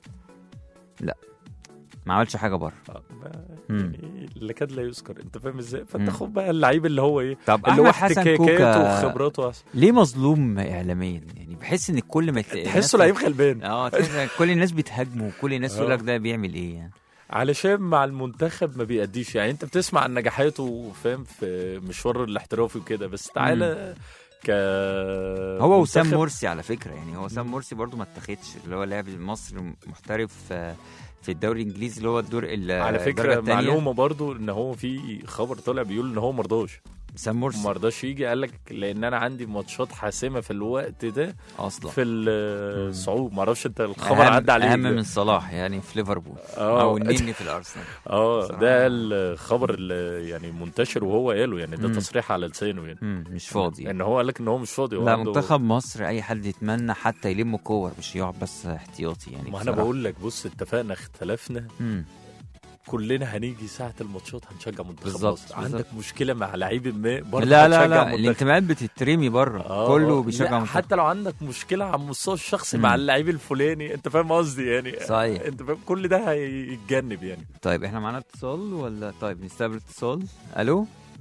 لا ما عملش حاجه بره آه، ما- مم. يعني اللي كاد لا يذكر انت فاهم ازاي فانت مم. خد بقى اللعيب اللي هو ايه طب اللي هو احمد حسن احتكاكاته كوكا وخبراته أحسن. ليه مظلوم اعلاميا يعني بحس ان كل ما تلاقي تحسه الناس- لعيب غلبان اه تحس إن كل الناس بتهاجمه وكل الناس تقول آه. لك ده بيعمل ايه يعني علشان مع المنتخب ما بيأديش يعني انت بتسمع عن نجاحاته فاهم في مشوار الاحترافي وكده بس تعالى ك هو وسام منتخب- مرسي على فكره يعني هو وسام مرسي برضو ما اتاخدش اللي هو لاعب مصري محترف آه، في الدوري الانجليزي اللي هو الدور ال- على الدرجة فكره التانية. معلومه برضو ان هو في خبر طالع بيقول ان هو مرضاش وسام مرسي ما رضاش يجي قال لك لان انا عندي ماتشات حاسمه في الوقت ده اصلا في الصعود ما اعرفش انت الخبر أهم عدى عليك اهم ده. من صلاح يعني في ليفربول اه او النني في الارسنال اه بصراحة. ده الخبر اللي يعني منتشر وهو قاله يعني ده مم. تصريح على لسانه يعني مم، مش فاضي ان هو قال لك ان هو مش فاضي هو لا عنده- منتخب مصر اي حد يتمنى حتى يلم كور مش يقعد بس احتياطي يعني ما انا بصراحة. بقول لك بص اتفقنا اختلفنا مم. كلنا هنيجي ساعه الماتشات هنشجع منتخب بالظبط، مصر بالظبط. عندك مشكله مع لعيب ما برضه لا لا هتشجع لا منتخب. الانتماءات بتترمي بره آه، كله آه. بيشجع لا، منتخب حتى لو عندك مشكله على المستوى الشخصي مم. مع اللعيب الفلاني انت فاهم قصدي يعني صحيح. انت فاهم كل ده هيتجنب يعني طيب احنا معانا اتصال ولا طيب نستقبل اتصال الو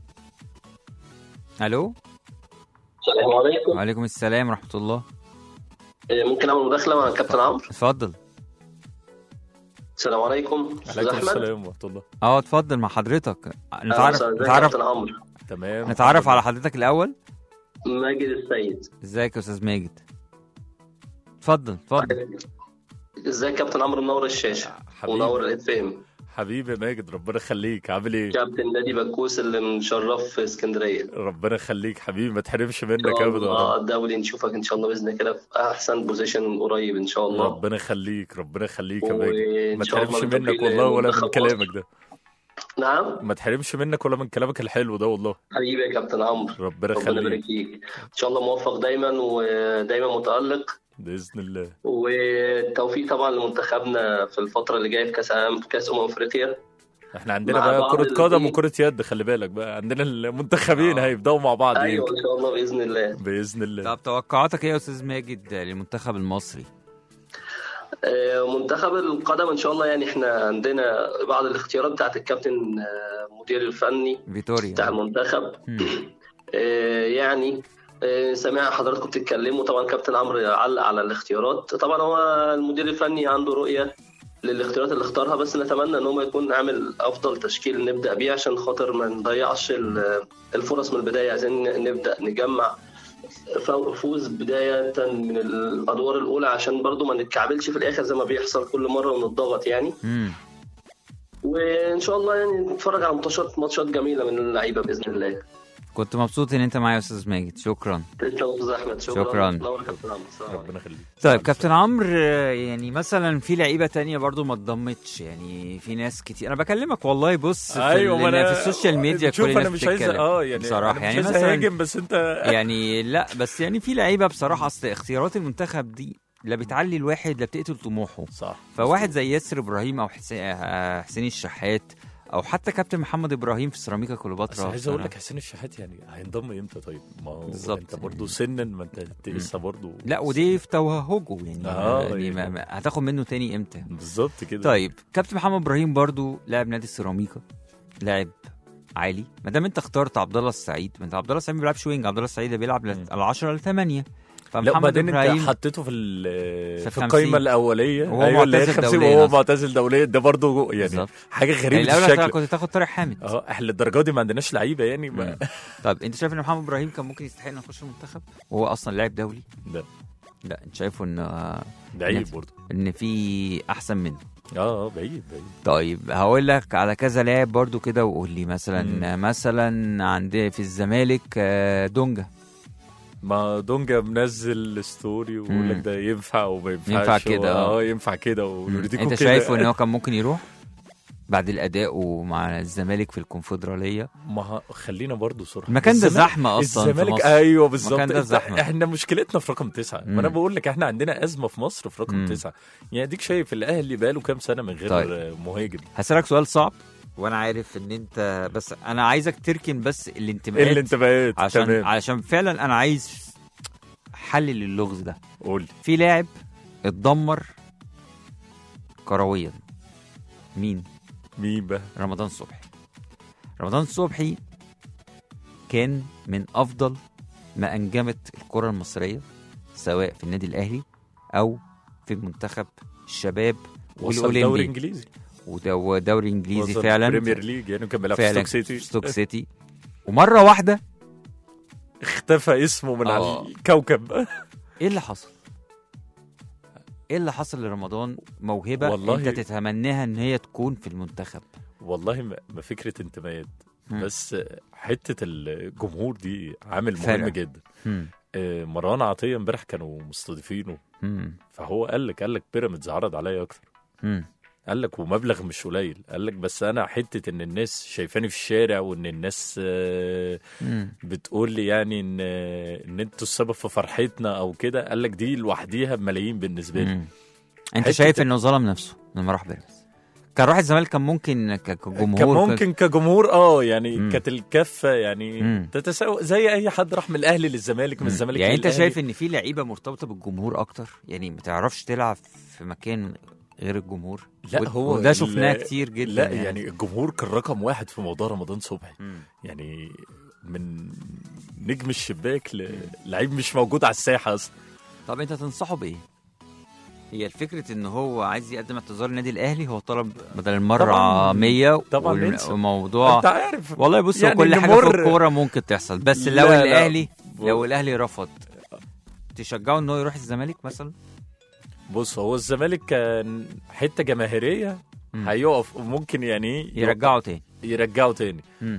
الو السلام عليكم وعليكم السلام ورحمه الله إيه، ممكن اعمل مداخله مع الكابتن عمرو اتفضل السلام عليكم استاذ عليكم احمد السلام ورحمه الله اه اتفضل مع حضرتك أهلا نتعرف وسهلا. ازيك يا نتعرف كابتن عمرو تمام نتعرف على حضرتك الاول ماجد السيد ازيك يا استاذ ماجد اتفضل اتفضل ازيك يا كابتن عمرو منور الشاشه حبيبي منور الاف ام حبيبي يا ماجد ربنا يخليك عامل ايه كابتن نادي بكوس اللي مشرف في اسكندريه ربنا يخليك حبيبي ما تحرمش ان منك شاء ابدا الله الدولي نشوفك ان شاء الله باذن الله كده في احسن بوزيشن قريب ان شاء الله ربنا يخليك ربنا يخليك يا ماجد وان ما شاء الله تحرمش بالتوفيق منك والله ولا من لمنتخب كلامك مصر. ده نعم ما تحرمش منك ولا من كلامك الحلو ده والله حبيبي يا كابتن عمرو ربنا ربنا يبارك يخليك فيك ان شاء الله موفق دايما ودايما متالق باذن الله والتوفيق طبعا لمنتخبنا في الفتره اللي جايه في كاس عام في كاس امم افريقيا احنا عندنا مع بقى بعض كرة قدم الاتنين. وكرة يد خلي بالك بقى عندنا المنتخبين آه. هيبداوا مع بعض ايوه يمكن ان شاء الله باذن الله باذن الله طب توقعاتك ايه يا استاذ ماجد للمنتخب المصري آه، منتخب القدم ان شاء الله يعني احنا عندنا بعض الاختيارات بتاعت الكابتن آه، مدير الفني بتاع فيتوريا المنتخب مم. آه، يعني آه، سامع حضراتكم بتتكلموا طبعا كابتن عمرو علق على الاختيارات طبعا هو المدير الفني عنده رؤيه للاختيارات اللي اختارها بس نتمنى ان هو يكون عامل افضل تشكيل نبدا بيه عشان خاطر ما نضيعش ال- الفرص من البدايه عايزين نبدا نجمع فو- فوز بدايه من الادوار الاولى عشان برضو ما نتكعبلش في الاخر زي ما بيحصل كل مره ونتضغط يعني مم. وان شاء الله يعني نتفرج على ماتشات ماتشات جميله من اللعيبه باذن الله كنت مبسوط ان انت معايا يا استاذ ماجد شكرا تسلم يا استاذ احمد شكرا شكراً. نور كابتن عمرو السلام عليكم. ربنا يخليك طيب كابتن عمرو آه، يعني مثلا في لعيبه تانية برضو ما اتضمتش يعني في ناس كتير انا بكلمك والله بص في, ايوه ما ال- انا في السوشيال ميديا شوف كل انا الناس مش عايز بتتكلم. اه يعني بصراحه أنا مش يعني عايز مثلا اهاجم بس انت يعني لا بس يعني في لعيبه بصراحه اصل اختيارات المنتخب دي لا بتعلي الواحد لا بتقتل طموحه صح فواحد زي ياسر ابراهيم او حسين آه، حسين الشحات او حتى كابتن محمد ابراهيم في سيراميكا بس كليوباترا عايز اقول لك حسين الشحات يعني هينضم امتى طيب؟ ما هو بالظبط. انت برضه سنا ما انت أنت لسه برضه لا ودي في توهجه يعني, آه، يعني ما يعني. ما هتاخد منه تاني امتى بالظبط كده طيب كابتن محمد ابراهيم برضو لاعب نادي السيراميكا لاعب عالي ما دام انت اخترت عبد الله السعيد ما انت عبد الله السعيد ما بيلعبش وينج عبد الله السعيد ده بيلعب مم. ال 10 ل 8 لا فمحمد وبعدين انت ابراهيم حطيته في ال- في في 50. القايمه الاوليه وهو ايوه اللي هي معتزل 50 دولياً وهو أصلاً. معتزل دوليا ده برضه يعني بالظبط. حاجه يعني غريبه الاول الشكل كنت تاخد طارق حامد اه احنا للدرجه دي ما عندناش لعيبه يعني مم. ما طب انت شايف ان محمد ابراهيم كان ممكن يستحق انه يخش المنتخب وهو اصلا لاعب دولي لا لا انت شايفه ان لعيب برضه ان في احسن منه اه اه بعيد بعيد طيب هقول لك على كذا لاعب برضو كده وقول لي مثلا مثلا عندي في الزمالك آه، دونجا ما دونجا منزل ستوري ويقول لك مم. ده ينفع وما ينفعش ينفع كده، اه آه. ينفع كده ويرضيكوا انت كده. شايفه ان هو كان ممكن يروح بعد الاداء مع الزمالك في الكونفدراليه ما ه- خلينا برضو صراحه المكان ده الزمالك- زحمه اصلا في الزمالك مصر. ايوه بالظبط المكان ده انت- زحمه احنا مشكلتنا في رقم تسعة ما انا مم. بقول لك احنا عندنا ازمه في مصر في رقم مم. تسعة يعني اديك شايف الاهلي بقاله كام سنه من غير طيب. طيب. مهاجم هسألك سؤال صعب وانا عارف ان انت بس انا عايزك تركن بس الانتماءات الانتماءات عشان تمام عشان فعلا انا عايز حل للغز ده قول لي في لاعب اتدمر كرويا مين مين بقى رمضان صبحي رمضان صبحي كان من افضل ما انجمت الكره المصريه سواء في النادي الاهلي او في منتخب الشباب وصل دوري والاولمبي انجليزي وده- ودوري انجليزي وصل فعلا بريمير ليج يعني كان بيلعب في فعلا ستوك سيتي ستوك سيتي ومره واحده اختفى اسمه من على آه. الكوكب ايه اللي حصل؟ ايه اللي حصل لرمضان موهبه والله- انت تتمناها ان هي تكون في المنتخب والله ما ما فكره انتماءات مم. بس حته الجمهور دي عامل مهم فرق. جدا مم. آه، مروان عطيه امبارح كانوا مستضيفينه مم. فهو قال لك قال لك بيراميدز عرض عليا اكتر مم. قال لك ومبلغ مش قليل قال لك بس انا حته ان الناس شايفاني في الشارع وان الناس آه، مم. بتقول لي يعني ان ان انتوا السبب في فرحتنا او كده قال لك دي لوحديها بملايين بالنسبه لي مم. انت حتة شايف ال- انه ظلم نفسه لما راح بيراميدز كان راح الزمالك كان ممكن ك- كجمهور كان ممكن كجمهور اه يعني مم. كانت الكفه يعني مم. تتساوي زي اي حد راح من الاهلي للزمالك من مم. الزمالك يعني انت للأهلي. شايف ان في لعيبه مرتبطه بالجمهور اكتر يعني ما تعرفش تلعب في مكان غير الجمهور لا ود- هو وده ال- شفناه كتير جدا لا يعني الجمهور كان رقم واحد في موضوع رمضان صبحي مم. يعني من نجم الشباك للعيب مش موجود على الساحه اصلا طب انت تنصحه بايه؟ هي الفكرة ان هو عايز يقدم اعتذار للنادي الاهلي هو طلب بدل المرة طبعاً- 100 طبعاً وال- ننسى. والموضوع انت عارف والله بص يعني يعني كل حاجة نمر- في الكورة ممكن تحصل بس لو لا، لا. الاهلي ب- لو الاهلي رفض تشجعه ان هو يروح الزمالك مثلا؟ بص هو الزمالك كان حته جماهيريه مم. هيقف وممكن يعني إيه يرجعه تاني يرجعه تاني مم.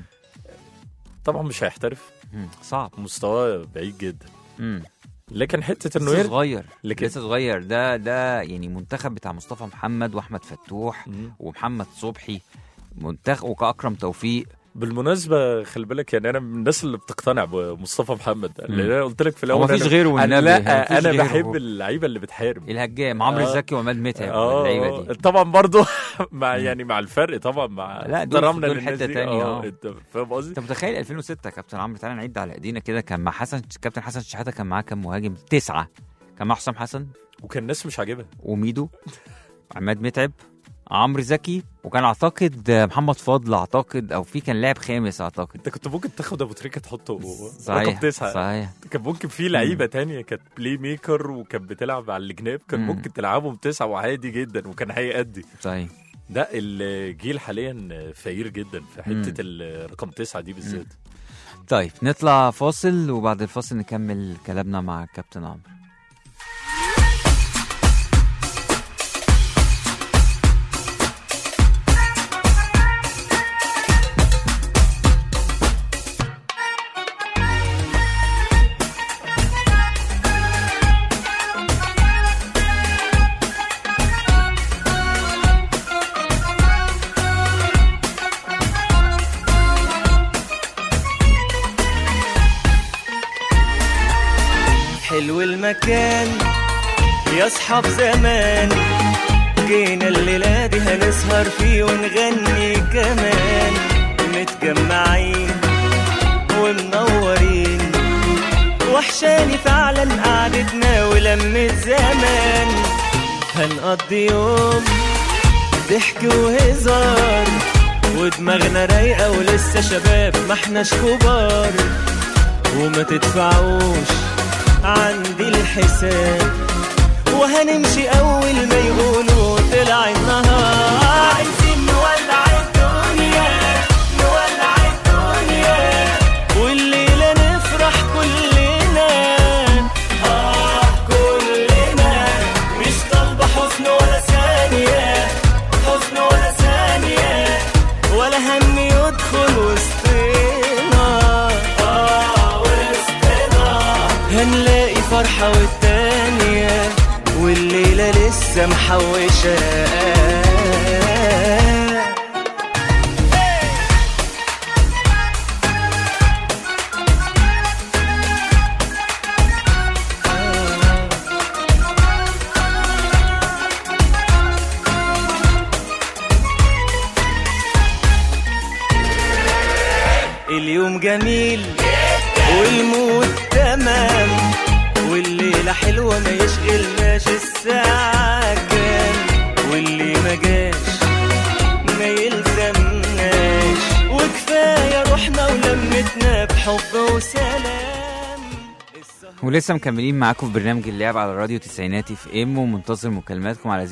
طبعا مش هيحترف مم. صعب مستواه بعيد جدا مم. لكن حته انه لسه يرجع صغير لكن- لسه صغير ده ده يعني منتخب بتاع مصطفى محمد واحمد فتوح مم. ومحمد صبحي منتخب وكأكرم توفيق بالمناسبه خلي بالك يعني انا من الناس اللي بتقتنع بمصطفى محمد اللي مم. انا قلت لك في هو الاول مفيش أنا- غيره أنا والنبي، لا مفيش انا غيره. بحب اللعيبه اللي بتحارب الهجام عمرو آه. زكي وعماد متعب اه اللعيبه دي طبعا برضو مع يعني مع الفرق طبعا مع لا، دول- احترامنا دول للناس حتة دي. تانية، آه. انت فاهم قصدي؟ انت متخيل 2006 كابتن عمرو تعالى نعد على ايدينا كده كان مع حسن كابتن حسن شحاته كان معاه كام مهاجم تسعه كان مع حسام حسن وكان الناس مش عاجبها وميدو عماد متعب عمرو زكي وكان اعتقد محمد فضل اعتقد او في كان لاعب خامس اعتقد انت كنت ممكن تاخد ابو تريكه تحطه رقم صحيح تسعه صحيح كان ممكن في لعيبه تانية كانت بلاي ميكر وكانت بتلعب على الجناب كان مم. ممكن تلعبهم تسعه وعادي جدا وكان هيأدي صحيح ده الجيل حاليا فقير جدا في مم. حته الرقم تسعه دي بالذات طيب نطلع فاصل وبعد الفاصل نكمل كلامنا مع كابتن عمرو حلو المكان يا اصحاب زمان جينا الليلة دي هنسهر فيه ونغني كمان متجمعين ومنورين وحشاني فعلا قعدتنا ولمة زمان هنقضي يوم ضحك وهزار ودماغنا رايقة ولسه شباب ما احناش كبار وما تدفعوش عندي الحساب وهنمشي اول ما يقولوا طلع النهار عايزين نولع الدنيا نولع الدنيا والليلة نفرح كلنا اه كلنا مش طالبة حزن ولا ثانية حزن ولا ثانية ولا هم يدخل وسطنا اه وسطنا هنلاقي فرحة والتانية والليلة لسه محوشة اليوم جميل والمود تمام والليلة حلوة ما يشغلناش الساعة كام واللي ما جاش ما يلزمناش وكفاية روحنا ولمتنا بحب وسلام ولسه مكملين معاكم في برنامج اللعب على راديو تسعينات اف ام ومنتظر مكالماتكم على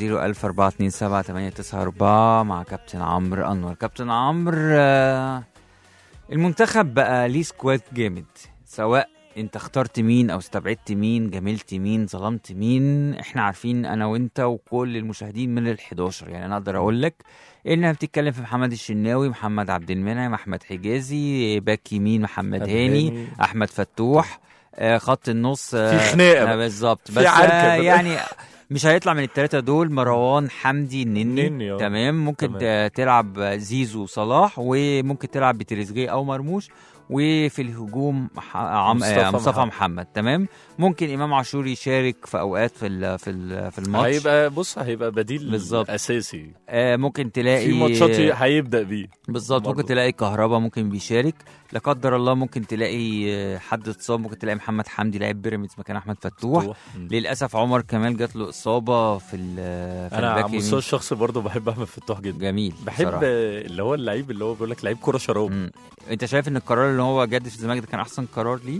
004278994 مع كابتن عمرو انور كابتن عمرو آه، المنتخب بقى ليه سكواد جامد سواء انت اخترت مين او استبعدت مين جاملت مين ظلمت مين احنا عارفين انا وانت وكل المشاهدين من ال11 يعني انا اقدر اقول لك انها بتتكلم في محمد الشناوي محمد عبد المنعم احمد حجازي باك يمين محمد هاني هاني. احمد فتوح آه، خط النص آه، في خناقة آه، بقى. بالظبط في بس عركة آه، بقى. يعني مش هيطلع من الثلاثه دول مروان حمدي النني النني، آه. تمام ممكن تمام. ت- تلعب زيزو صلاح وممكن تلعب بتريزيجيه او مرموش وفي الهجوم ح- عم مصطفى مصطفى, مصطفى محمد. محمد تمام ممكن امام عاشور يشارك في اوقات في ال- في ال- في الماتش هيبقى بص هيبقى بديل بالظبط. اساسي آه ممكن تلاقي في ماتشات هيبدا بيه بالظبط برضه. ممكن تلاقي كهربا ممكن بيشارك لا قدر الله ممكن تلاقي آه، حد اتصاب ممكن تلاقي محمد حمدي لاعب بيراميدز مكان احمد فتوح فتوح. مم. للاسف عمر كمال جات له اصابه في ال- في انا الباك على يمين. المستوى الشخصي برضه بحب احمد فتوح جدا جميل بحب بصراحة. اللي هو اللعيب اللي هو بيقول لك لعيب كوره شراب مم. انت شايف ان القرار اللي هو جدد في الزمالك ده كان احسن قرار ليه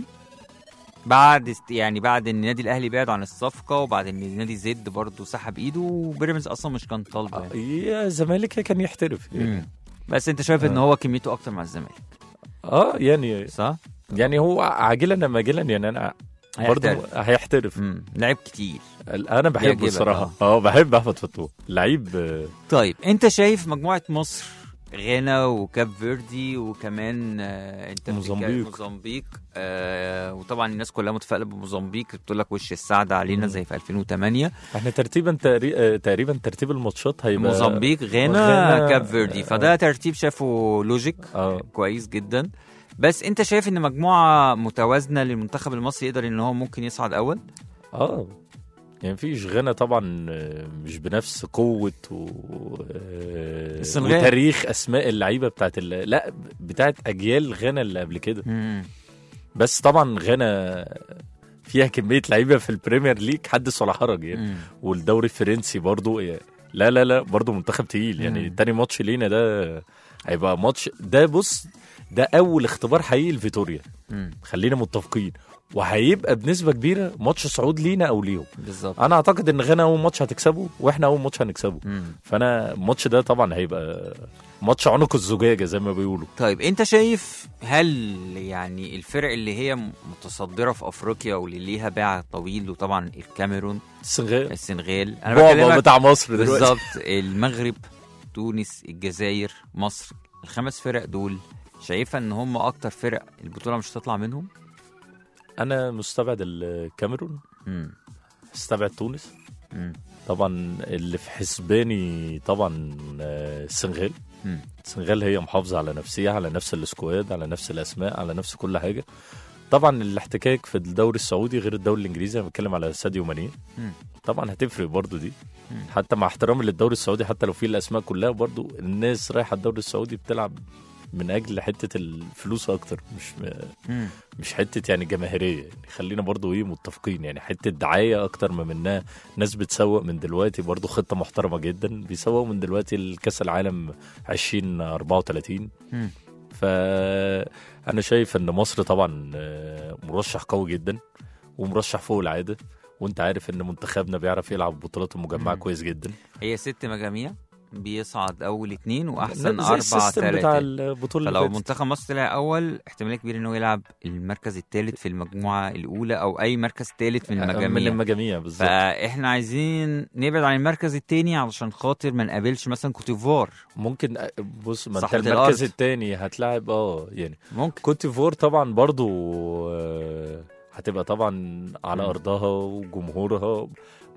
بعد است- يعني بعد ان النادي الاهلي بعد عن الصفقه وبعد ان النادي زد برضه سحب ايده وبيراميدز اصلا مش كان طالبه يعني. يا الزمالك كان يحترف يعني. مم. بس انت شايف ان آه. هو كميته اكتر مع الزمالك اه يعني صح يعني هو عاجلا ام اجلا يعني انا برضه هيحترف. هيحترف مم. لعيب كتير انا بحبه يعجبك، الصراحه اه بحب احمد فتوح لعيب آه، طيب انت شايف مجموعه مصر غانا وكاب فيردي وكمان آه انت بتتكلم- موزمبيق. موزمبيق آه وطبعا الناس كلها متفائله بموزمبيق بتقول لك وش السعده علينا مم. زي في 2008 احنا ترتيبا تقري- آه، تقريبا ترتيب الماتشات هيبقى موزمبيق غانا وغانا- كاب فيردي فده ترتيب شافه لوجيك اه كويس جدا بس انت شايف ان مجموعه متوازنه للمنتخب المصري يقدر ان هو ممكن يصعد اول اه يعني مفيش غانا طبعا آه، مش بنفس قوة و... آه، السنغال. وتاريخ اسماء اللعيبة بتاعت ال... لا بتاعت اجيال غانا اللي قبل كده بس طبعا غانا فيها كمية لعيبة في البريمير ليج حدث ولا حرج يعني مم. والدوري الفرنسي برضو يعني لا لا لا برضو منتخب تقيل يعني مم. تاني ماتش لينا ده هيبقى ماتش ده بص ده اول اختبار حقيقي لفيتوريا مم. خلينا متفقين وهيبقى بنسبه كبيره ماتش صعود لينا او ليهم بالظبط انا اعتقد ان غانا اول ماتش هتكسبه واحنا اول ماتش هنكسبه مم. فانا الماتش ده طبعا هيبقى ماتش عنق الزجاجه زي ما بيقولوا طيب انت شايف هل يعني الفرق اللي هي متصدره في افريقيا واللي ليها باع طويل وطبعا الكاميرون السنغال السنغال انا بعبع بكلمك بتاع مصر دلوقتي بالظبط المغرب تونس الجزائر مصر الخمس فرق دول شايفه ان هم اكتر فرق البطوله مش هتطلع منهم انا مستبعد الكاميرون مم. استبعد تونس مم. طبعا اللي في حسباني طبعا آه، السنغال مم. السنغال هي محافظه على نفسها على نفس السكواد على نفس الاسماء على نفس كل حاجه طبعا الاحتكاك في الدوري السعودي غير الدوري الانجليزي انا بتكلم على ساديو ماني مم. طبعا هتفرق برضو دي مم. حتى مع احترامي للدوري السعودي حتى لو فيه الاسماء كلها برضو الناس رايحه الدوري السعودي بتلعب من اجل حته الفلوس اكتر مش مم. مش حته يعني جماهيريه يعني خلينا برضو ايه متفقين يعني حته دعايه اكتر ما منها ناس بتسوق من دلوقتي برضو خطه محترمه جدا بيسوقوا من دلوقتي الكاس العالم 2034 مم. فانا شايف ان مصر طبعا آه، مرشح قوي جدا ومرشح فوق العاده وانت عارف ان منتخبنا بيعرف يلعب بطولات المجمعه مم. كويس جدا هي ست مجاميع بيصعد اول اتنين واحسن زي اربع السيستم بتاع تلاتة البطوله اللي فلو فاتت. منتخب مصر طلع اول احتمال كبير انه يلعب المركز الثالث في المجموعه الاولى او اي مركز ثالث من من المجاميع المجاميع بالظبط فاحنا عايزين نبعد عن المركز الثاني علشان خاطر ما نقابلش مثلا كوتيفوار ممكن أ- بص ما انت صاحبة المركز الأرض. الثاني هتلاعب اه يعني ممكن كوت ديفوار طبعا برضو آه، هتبقى طبعا على مم. ارضها وجمهورها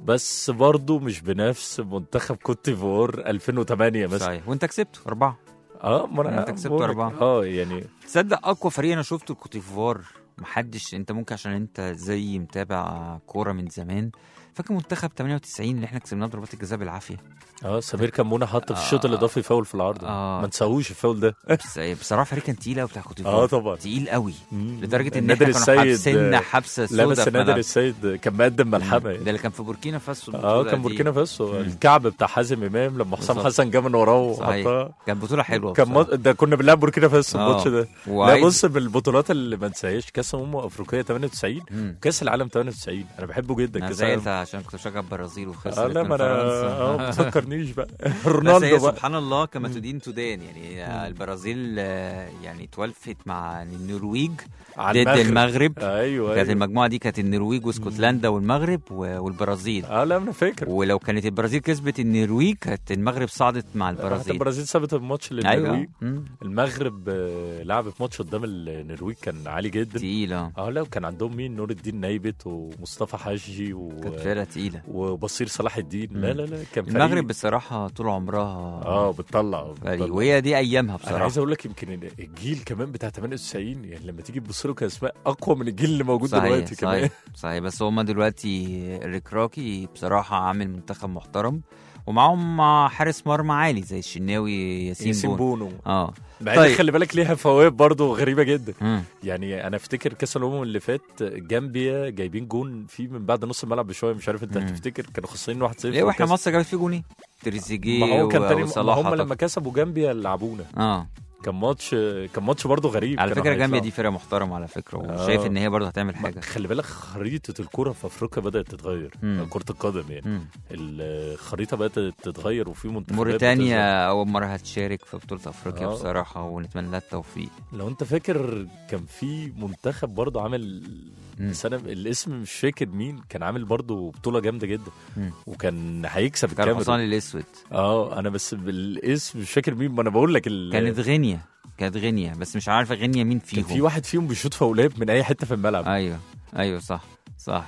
بس برضو مش بنفس منتخب كوت ديفوار 2008 مثلا صحيح وانت كسبته اربعه اه ما انا انت كسبت بقول لك، أربعة. اه يعني تصدق اقوى فريق انا شفته الكوتيفوار محدش انت ممكن عشان انت زي متابع كوره من زمان فاكر منتخب 98 اللي احنا كسبناه ضربات الجزاء بالعافيه اه سمير كمونه حط في الشوط آه. الاضافي فاول في العارضه آه. ما نساووش الفاول ده بس بصراحه فريق كان تقيل قوي بتاع كوتيفوار اه طبعا تقيل قوي مم. لدرجه ان نادر احنا كانوا السيد حابسيننا حبسه لا سودا بس في نادر ملعب. السيد كان مقدم ملحمه ده يعني. اللي كان في بوركينا فاسو اه البطولة كان دي. بوركينا فاسو مم. الكعب بتاع حازم امام لما حسام بالظبط. حسن جه من وراه صحيح. وحطها كانت بطوله حلوه كان مط... ده كنا بنلعب بوركينا فاسو آه. الماتش ده لا وعايز- بص من البطولات اللي ما انساهاش كاس امم افريقيا 98 مم. كاس العالم 98 انا بحبه جدا انا كاس زعلت العالم عشان كنت بشجع البرازيل وخسرت اه لا من ما انا فرنسا. اه ما تفكرنيش بقى بس هي رونالدو بقى سبحان الله كما تدين تدان يعني آه، البرازيل آه، يعني توالفت مع النرويج على ضد المغرب ايوه كانت ايوه المجموعه دي كانت النرويج واسكتلندا والمغرب و- والبرازيل اه لا انا فاكر ولو كانت البرازيل كسبت النرويج كانت المغرب صعدت مع حتى البرازيل البرازيل سابت الماتش ايوه للنرويج مم. المغرب آه، لعبت ماتش قدام النرويج كان عالي جدا تقيله اه لا وكان عندهم مين نور الدين نايبت ومصطفى حجي و... كانت فرقه تقيله وبصير صلاح الدين مم. لا لا لا كان فريق- المغرب بصراحه طول عمرها اه بتطلع, فريق بتطلع. وهي دي ايامها انا بصراحه عايز اقول لك يمكن الجيل كمان بتاع 98 يعني لما تيجي تبص له كاسماء اقوى من الجيل اللي موجود صحيح دلوقتي كمان صحيح صحيح بس هما دلوقتي ريكراكي بصراحة عامل منتخب محترم ومعاهم حارس مرمى عالي زي الشناوي ياسين, ياسين بون بونو اه مع طيب. طيب. خلي بالك ليها فوائد برضه غريبه جدا مم. يعني انا افتكر كاس الامم اللي فات جامبيا جايبين جون فيه من بعد نص الملعب بشويه مش عارف انت مم. هتفتكر كانوا خسرانين 1-0 ليه واحنا وكاس- مصر جابت فيه جونين تريزيجيه ما هو كان تاني ما وصلاح هم أعتقد. لما كسبوا جامبيا لعبونا اه كان ماتش كان ماتش برضه غريب على كانوا فكرة جامبيا هيطلعوا. دي فرقة محترمة على فكرة آه. وشايف ان هي برضه هتعمل ما- حاجة خلي بالك خريطه الكوره في افريقيا بدات تتغير مم. كره القدم يعني مم. الخريطه بدات تتغير وفي منتخبات بتظهر. موريتانيا اول مرة هتشارك في بطولة افريقيا آه. بصراحة ونتمنى لها التوفيق لو انت فاكر كان في منتخب برضه عامل مم. سنه الاسم مش فاكر مين كان عامل برضه بطوله جامده جدا مم. وكان هيكسب كان الحصان الكاميرون الاسود اه انا بس بالاسم مش فاكر مين ما انا بقول لك ال... كانت غينيا كانت غينيا بس مش عارفه غينيا مين كان فيهم في واحد فيهم بيشوط فاولات من اي حته في الملعب ايوه ايوه صح صح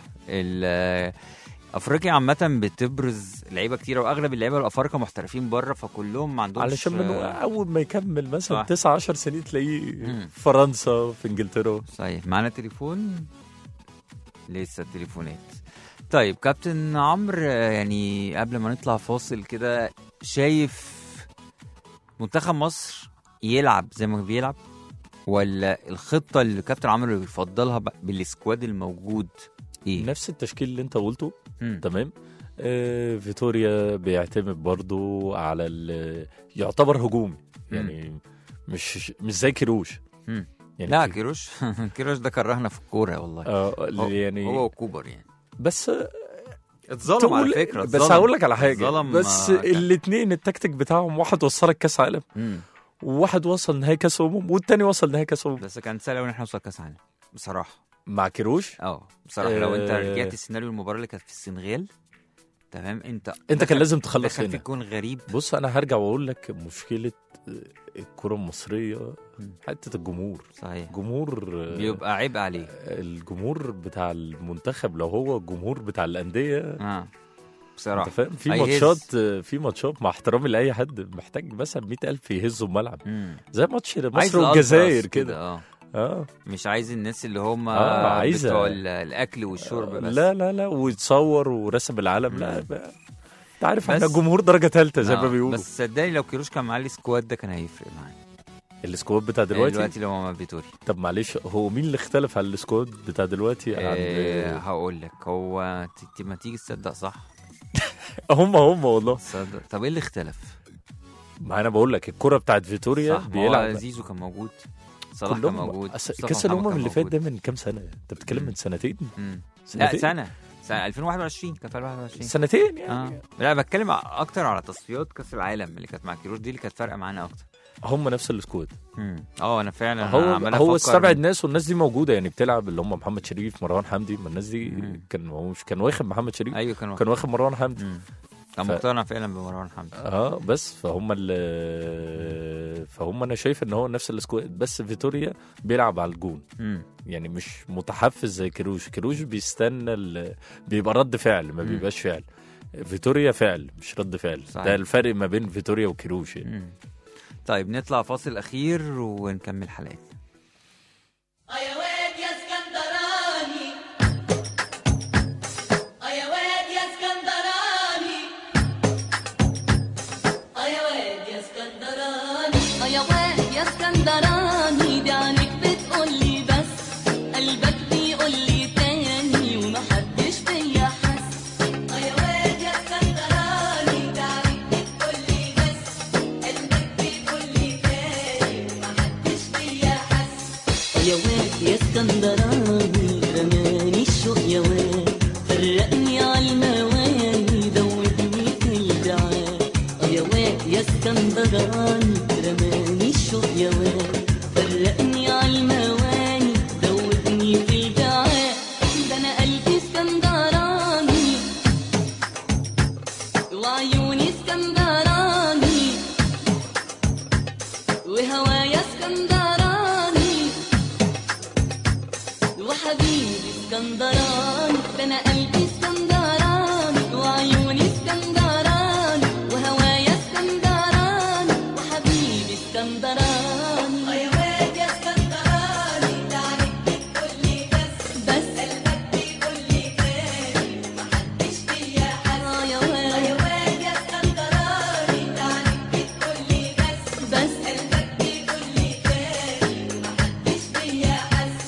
ال- افريقيا عامه بتبرز لعيبه كتيره واغلب اللعيبه الافارقه محترفين بره فكلهم ما عندهمش علشان من آه، اول ما يكمل مثلا صح. 9 10 سنين تلاقيه مم. في فرنسا في انجلترا صحيح معانا تليفون لسه التليفونات طيب كابتن عمرو آه، يعني قبل ما نطلع فاصل كده شايف منتخب مصر يلعب زي ما بيلعب ولا الخطه اللي كابتن عمرو بيفضلها ب- بالسكواد الموجود ايه؟ نفس التشكيل اللي انت قلته مم. تمام آه فيتوريا بيعتمد برضو على ال- يعتبر هجومي يعني مش مش زي كيروش مم. يعني لا كي- كيروش كيروش ده كرهنا في الكوره والله اه هو- يعني هو وكوبر يعني بس اتظلم تقول على فكره بس اتظلم. هقول لك على حاجه اتظلم، بس آه، كان- الاثنين التكتيك بتاعهم واحد وصلك كاس عالم مم. وواحد وصل نهائي كاس امم والتاني وصل نهائي كاس امم بس كان سهل قوي ان احنا نوصل كاس عالم بصراحه مع كيروش اه بصراحه لو انت آه. رجعت السيناريو المباراه اللي كانت في السنغال تمام انت انت دخل- كان لازم تخلص دخل هنا فيك جون غريب بص انا هرجع واقول لك مشكله الكره المصريه مم. حته الجمهور صحيح جمهور بيبقى عيب عليه الجمهور بتاع المنتخب لو هو الجمهور بتاع الانديه اه انت بصراحه فاهم في هيهز. ماتشات في ماتشات مع احترامي لاي حد محتاج مثلا 100000 يهزوا الملعب مم. زي ماتش عايز مصر الألتراس والجزائر كده اه اه مش عايز الناس اللي هم آه، عايزة. بتوع ال- الاكل والشرب بس لا لا لا ويتصور ورسم العلم لا بقى. انت عارف احنا بس- جمهور درجه ثالثه زي آه، ما بيقولوا بس صدقني لو كيروش كان معاه السكواد ده كان هيفرق معاه السكواد بتاع دلوقتي, دلوقتي لو هو مع فيتوريا طب معلش هو مين اللي اختلف على السكواد بتاع دلوقتي عن آه هقول لك هو ت- ت- ما تيجي تصدق صح هم هم والله تصدق طب ايه اللي اختلف؟ ما انا بقول لك الكره بتاعت فيتوريا صح ما هو بيلعب زيزو كان موجود صلاح كان كلهم موجود أس- مصطفى كاس محمد الامم كان اللي فات موجود. ده من كام سنه انت بتتكلم مم. من سنتين مم. لا سنتين سنه سنه 2021 كان في 2021 سنتين يعني اه لا بتكلم اكتر على تصفيات كاس العالم اللي كانت مع كيروش دي اللي كانت فارقه معانا اكتر هم نفس السكواد مم. اه انا فعلا هو عمال هو أفكر استبعد من- ناس والناس دي موجوده يعني بتلعب اللي هم محمد شريف مروان حمدي ما الناس دي مم. كان هو مش كان واخد محمد شريف ايوه كان كان واخد مروان حمدي مم. كان ف- مقتنع فعلا بمروان حمدي اه بس فهم ال فهم انا شايف ان هو نفس السكواد بس فيتوريا بيلعب على الجون مم. يعني مش متحفز زي كيروش كيروش بيستنى ال... بيبقى رد فعل ما مم. بيبقاش فعل فيتوريا فعل مش رد فعل صحيح. ده الفرق ما بين فيتوريا وكيروش يعني. مم. طيب نطلع فاصل اخير ونكمل حلقتنا يا واد يا اسكندراني يا واد يا اسكندراني يا واد يا اسكندراني يا واد يا اسكندراني دي عينك بتقولي بس قلبك بيقولي تاني ومحدش فيا حس يا واد يا اسكندراني دي عينك بتقولي بس قلبك بيقولي تاني ومحدش فيا حس يا واد يا اسكندراني رماني الشوق يا واد فرقني عالمواني دوبني في البعاد يا واد يا اسكندراني رماني الشوق يا واد فرقني عالمواني دوبني في البعاد ده انا قلبي اسكندراني وعيوني اسكندراني وهوايا اسكندراني وحبيبي اسكندراني ده انا قلبي اسكندراني وعيوني اسكندراني وهوايا اسكندراني وحبيبي اسكندراني يا واد يا اسكندراني ده عليك بتقولي بس بس قلبك بيقولي تاني ومحدش فيا حس يا واد يا واد يا اسكندراني ده عليك بتقولي بس بس قلبك بيقولي تاني ومحدش فيا حس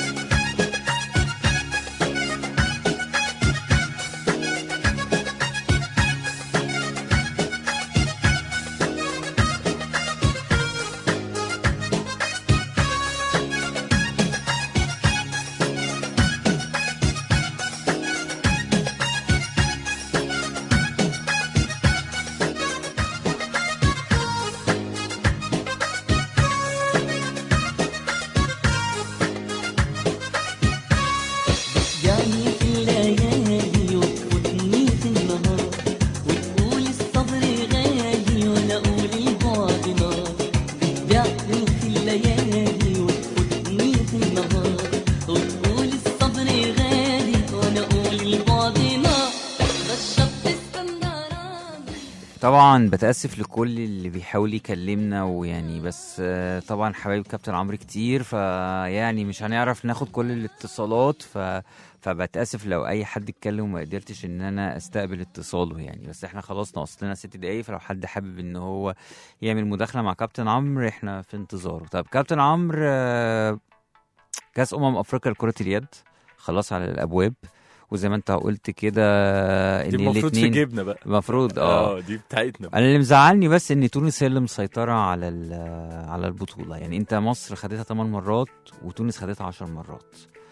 يعني في الليالي وتفوتني في النهار وتقول الصبر غالي ولا اقول البعد نار بتبيعني في الليالي وتفوتني في النهار وتقول الصبر غالي وانا اقول البعد نار ده الشط اسكندراني طبعا بتاسف لكل اللي بيحاول يكلمنا ويعني بس آه، طبعا حبايب كابتن عمرو كتير فيعني مش هنعرف ناخد كل الاتصالات ف فبتاسف لو اي حد اتكلم وما قدرتش ان انا استقبل اتصاله يعني بس احنا خلاص ناقص لنا ست دقايق فلو حد حابب ان هو يعمل مداخله مع كابتن عمرو احنا في انتظاره طب كابتن عمرو آه، كاس امم افريقيا لكره اليد خلاص على الابواب وزي ما انت قلت كده ان دي المفروض في الاتنين جيبنا بقى المفروض اه اه دي بتاعتنا انا اللي مزعلني بس ان تونس هي اللي مسيطره على ال- على البطوله يعني انت مصر خدتها 8 مرات وتونس خدتها 10 مرات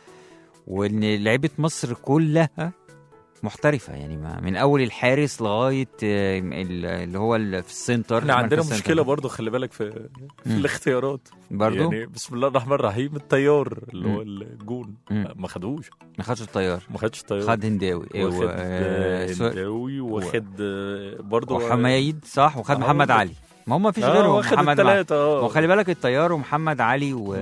وان لعيبه مصر كلها محترفه يعني ما من اول الحارس لغايه آه، ال- اللي هو ال- في السنتر احنا عندنا مركز مشكله سنتر. برضو خلي بالك في في مم. الاختيارات برضو يعني بسم الله الرحمن الرحيم الطيار اللي مم. هو الجون مم. ما خدوش ما خدش الطيار ما خدش الطيار خد هنداوي إيه، واخد و- آه، آه، سو- هنداوي واخد آه، برضو وحمايد صح وخد آه، محمد هو- علي ما هم فيش اه غيرهم واخد محمد مع- الثلاثه اه وخلي بالك الطيار ومحمد علي و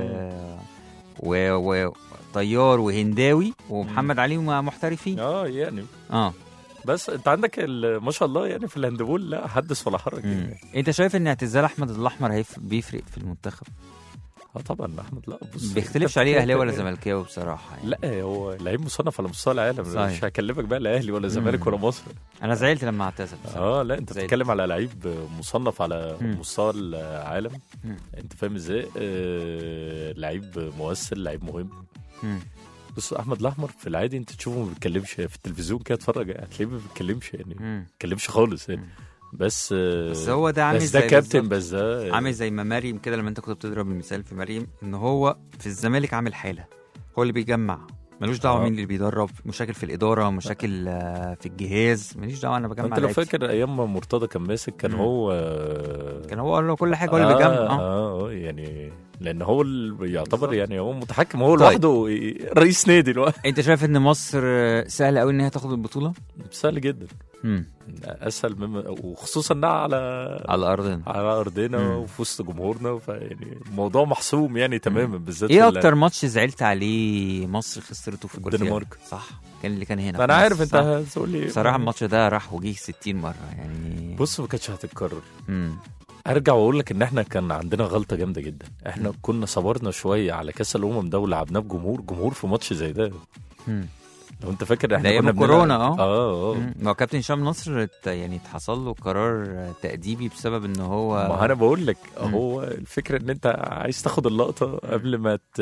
و, و... طيار وهنداوي ومحمد علي م- محترفين اه يعني اه بس انت عندك ال- ما شاء الله يعني في الهاندبول لا حدث ولا حرج مم. يعني انت شايف ان اعتزال احمد الاحمر هيف... بيفرق في المنتخب اه طبعا احمد لا بص بيختلفش عليه اهلاوي ولا زملكاوي بصراحه يعني. لا هو لعيب مصنف على مستوى العالم صحيح. مش هكلمك بقى لا اهلي ولا زمالك مم. ولا مصر انا زعلت لما اعتزل بصراحة. اه لا انت زعلت. بتتكلم على لعيب مصنف على مم. مستوى العالم مم. انت فاهم ازاي آه لعيب مؤثر لعيب مهم مم. بص احمد الاحمر في العادي انت تشوفه ما بيتكلمش في التلفزيون كده اتفرج هتلاقيه ما بيتكلمش يعني ما مم. بيتكلمش خالص يعني مم. بس آه، بس هو ده عامل بس ده زي كابتن بالظبط. بس ده عامل زي ما مريم كده لما انت كنت بتضرب المثال في مريم ان هو في الزمالك عامل حاله هو اللي بيجمع ملوش دعوه آه. مين اللي بيدرب مشاكل في الاداره مشاكل آه، في الجهاز ماليش دعوه انا بجمع انت لو لعيبتي. فاكر ايام ما مرتضى كان ماسك كان مم. هو كان هو قال له كل حاجه هو اللي بيجمع اه اه اه يعني لان هو اللي يعتبر بالظبط. يعني هو متحكم هو طيب. لوحده رئيس نادي الوقت انت شايف ان مصر آه، سهل قوي ان هي تاخد البطوله سهل جدا امم اسهل مما وخصوصا انها على على ارضنا على ارضنا مم. وفي وسط جمهورنا فيعني الموضوع محسوم يعني تماما بالذات ايه في ال- اكتر ماتش زعلت عليه مصر خسرته في الكورتير الدنمارك. صح كان اللي كان هنا ما انا في عارف مصر، انت صح؟ هتقول لي بصراحه الماتش ده راح وجه 60 مره يعني بص ما كانتش هتتكرر مم. ارجع واقول لك ان احنا كان عندنا غلطه جامده جدا احنا مم. كنا صبرنا شويه على كاس الامم ده ولعبناه بجمهور جمهور في ماتش زي ده مم. لو انت فاكر احنا ده أيام كنا بنلعب- الكورونا، اه. اه اه مم. ما هو كابتن هشام نصر ات- يعني اتحصل له قرار تأديبي بسبب ان هو ما انا بقول لك مم. هو الفكره ان انت عايز تاخد اللقطه قبل ما ت...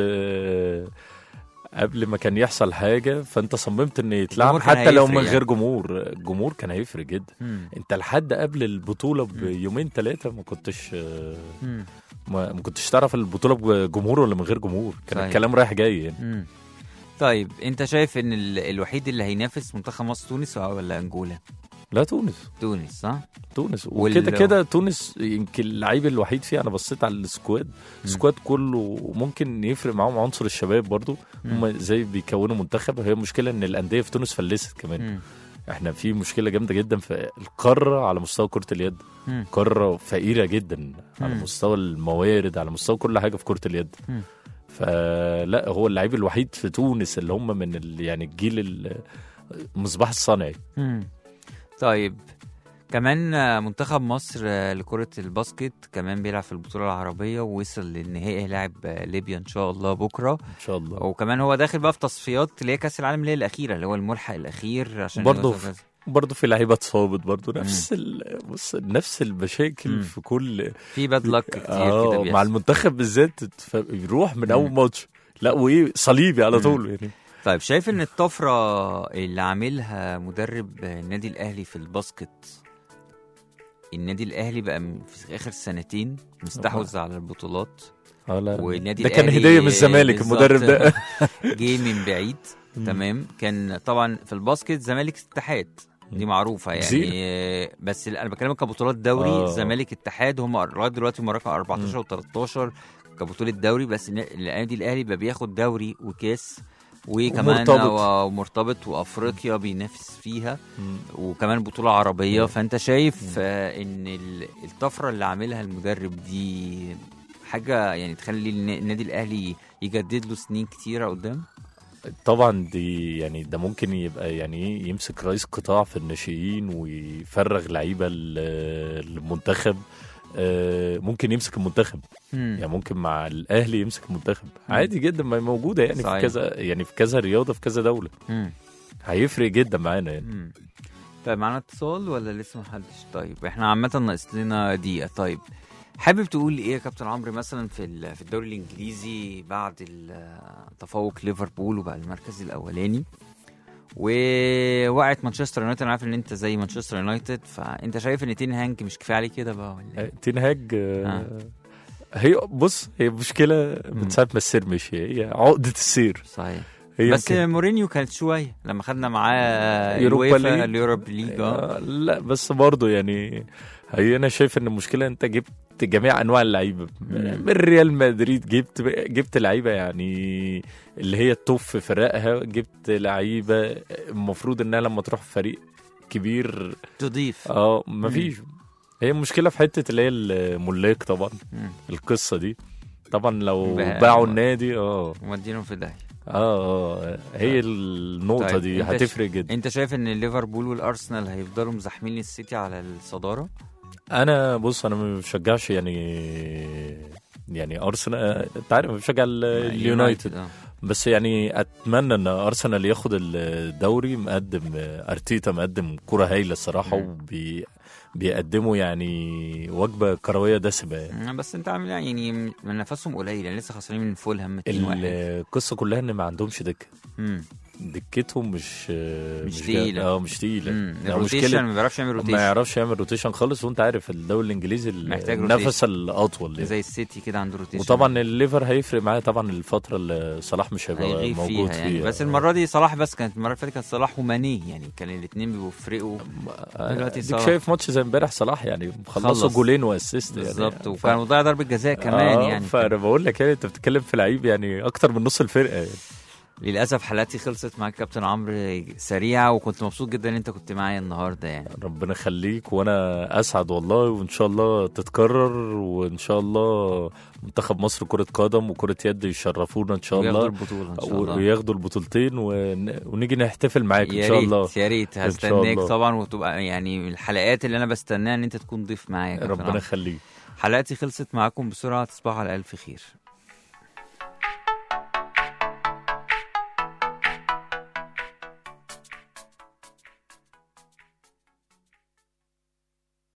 قبل ما كان يحصل حاجه فانت صممت ان يتلعب الجمهور كان حتى لو هيفرق من يعني. غير جمهور الجمهور كان هيفرق جدا مم. انت لحد قبل البطوله بيومين ثلاثه ما كنتش مم. ما, ما كنتش تعرف البطوله بجمهور ولا من غير جمهور كان صحيح. الكلام رايح جاي يعني مم. طيب انت شايف ان ال- الوحيد اللي هينافس منتخب مصر تونس ولا انجولا لا تونس تونس صح تونس وال- وكده كده تونس يمكن اللعيب الوحيد فيها انا بصيت على السكواد السكواد كله ممكن يفرق معاهم عنصر الشباب برضو هم زي بيكونوا منتخب هي المشكله ان الانديه في تونس فلست كمان مم. احنا في مشكله جامده جدا في القاره على مستوى كره اليد مم. قاره فقيره جدا على مم. مستوى الموارد على مستوى كل حاجه في كره اليد مم. فلا هو اللعيب الوحيد في تونس اللي هم من ال يعني الجيل ال- المصباح الصنعي مم. طيب كمان آه، منتخب مصر آه، لكرة الباسكت كمان بيلعب في البطولة العربية ووصل للنهائي هيلاعب آه، ليبيا إن شاء الله بكرة ان شاء الله وكمان هو داخل بقى في تصفيات اللي هي كأس العالم اللي هي الأخيرة اللي هو الملحق الأخير عشان برضه يوصل كأس- برضه في لعيبه اتصابت برضه نفس ال... بص نفس المشاكل مم. في كل في باد لك كتير كده اه مع بيحصل. المنتخب بالذات تف- يروح من اول مم. ماتش لا وايه صليبي على مم. طول يعني طيب شايف ان الطفرة اللي عاملها مدرب النادي الاهلي في الباسكت النادي الاهلي بقى م- في اخر سنتين مستحوذ على البطولات اه لا والنادي ده كان الأهلي هديه من الزمالك بالظبط المدرب ده جه من بعيد تمام كان طبعا في الباسكت زمالك اتحاد دي معروفه يعني زيرو. آه، بس ال- انا بكلمك كبطولات دوري آه. الزمالك اتحاد هم لغايه دلوقتي هم رقم 14 و13 كبطوله دوري بس النا- النادي الاهلي بقى بياخد دوري وكاس وكمان ومرتبط. و- ومرتبط وافريقيا بينافس فيها وكمان بطوله عربيه فانت شايف آه، ان ال- الطفره اللي عاملها المدرب دي حاجه يعني تخلي الن- النادي الاهلي يجدد له سنين كتيره قدام طبعا دي يعني ده ممكن يبقى يعني ايه يمسك رئيس قطاع في الناشئين ويفرغ لعيبه ال- المنتخب آه، ممكن يمسك المنتخب يعني ممكن مع الاهلي يمسك المنتخب عادي جدا ما هي موجوده يعني صحيح. في كذا يعني في كذا رياضه في كذا دوله مم. هيفرق جدا معانا يعني مم. طيب معانا اتصال ولا لسه محدش طيب احنا عامة ناقص لنا دقيقة طيب حابب تقول ايه يا كابتن عمرو مثلا في ال- في الدوري الانجليزي بعد ال- تفوق ليفربول وبقى المركز الاولاني ووقعت مانشستر يونايتد انا عارف ان انت زي مانشستر يونايتد فانت شايف ان تين هانك مش كفايه عليه كده بقى ولا آه، ايه؟ تنهاج آه. آه. هي بص هي مشكله من ساعه ما السير مشي هي عقده السير صحيح هي بس يمكن- مورينيو كانت شويه لما خدنا معاه يوروبا الويفا ليج. اليوروب ليج اه آه، لا بس برضه يعني هي انا شايف ان المشكله انت جبت جميع انواع اللعيبه من ريال مدريد جبت جبت لعيبه يعني اللي هي التوب في فرقها جبت لعيبه المفروض انها لما تروح فريق كبير تضيف اه مفيش هي المشكله في حته اللي هي الملاك طبعا مم. القصه دي طبعا لو بقى- باعوا النادي اه مودينهم في داهيه اه اه هي النقطه طيب، دي أنت هتفرق جدا انت شايف ان ليفربول والارسنال هيفضلوا مزاحمين السيتي على الصداره انا بص انا ما بشجعش يعني يعني ارسنال انت عارف بشجع ال- اليونايتد آه. بس يعني اتمنى ان ارسنال ياخد الدوري مقدم ارتيتا مقدم كره هايله الصراحه مم. وبي بيقدموا يعني وجبه كرويه دسمه يعني. آه، بس انت عامل يعني من نفسهم قليل يعني لسه خسرانين من فولهام 2 1 القصه كلها ان ما عندهمش دكه مم. دكتهم مش مش جا- تقيلة. اه مش تقيله مم. ده الروتيشن ما بيعرفش يعمل ما روتيشن يعرفش يعمل روتيشن خالص وانت عارف الدوري الانجليزي ال- محتاج النفس الاطول يعني. زي السيتي كده عنده روتيشن وطبعا الليفر هيفرق معاه طبعا الفتره اللي صلاح مش هيبقى هيغيب موجود فيها فيها, يعني بس المره دي صلاح بس كانت المره اللي فاتت كان صلاح وماني يعني كان الاثنين بيفرقوا دلوقتي ديك صلاح. شايف ماتش زي امبارح صلاح يعني خلصوا خلص. جولين واسيست يعني بالظبط ف- وكان مضيع ضربه جزاء كمان آه يعني فانا بقول لك يعني انت بتتكلم في لعيب يعني اكتر من نص الفرقه يعني. للاسف حلقتي خلصت معاك كابتن عمرو سريعه وكنت مبسوط جدا ان انت كنت معايا النهارده يعني ربنا يخليك وانا اسعد والله وان شاء الله تتكرر وان شاء الله منتخب مصر كرة قدم وكرة يد يشرفونا ان شاء وياخدوا الله البطوله ان شاء و- الله وياخدوا البطولتين ون... ونيجي نحتفل معاك ان يا شاء الله ريت يا ريت إن شاء هستناك الله. طبعا وتبقى يعني من الحلقات اللي انا بستناها ان انت تكون ضيف معايا يا كابتن ربنا عمرو. يخليك حلقتي خلصت معاكم بسرعه تصبحوا على الف خير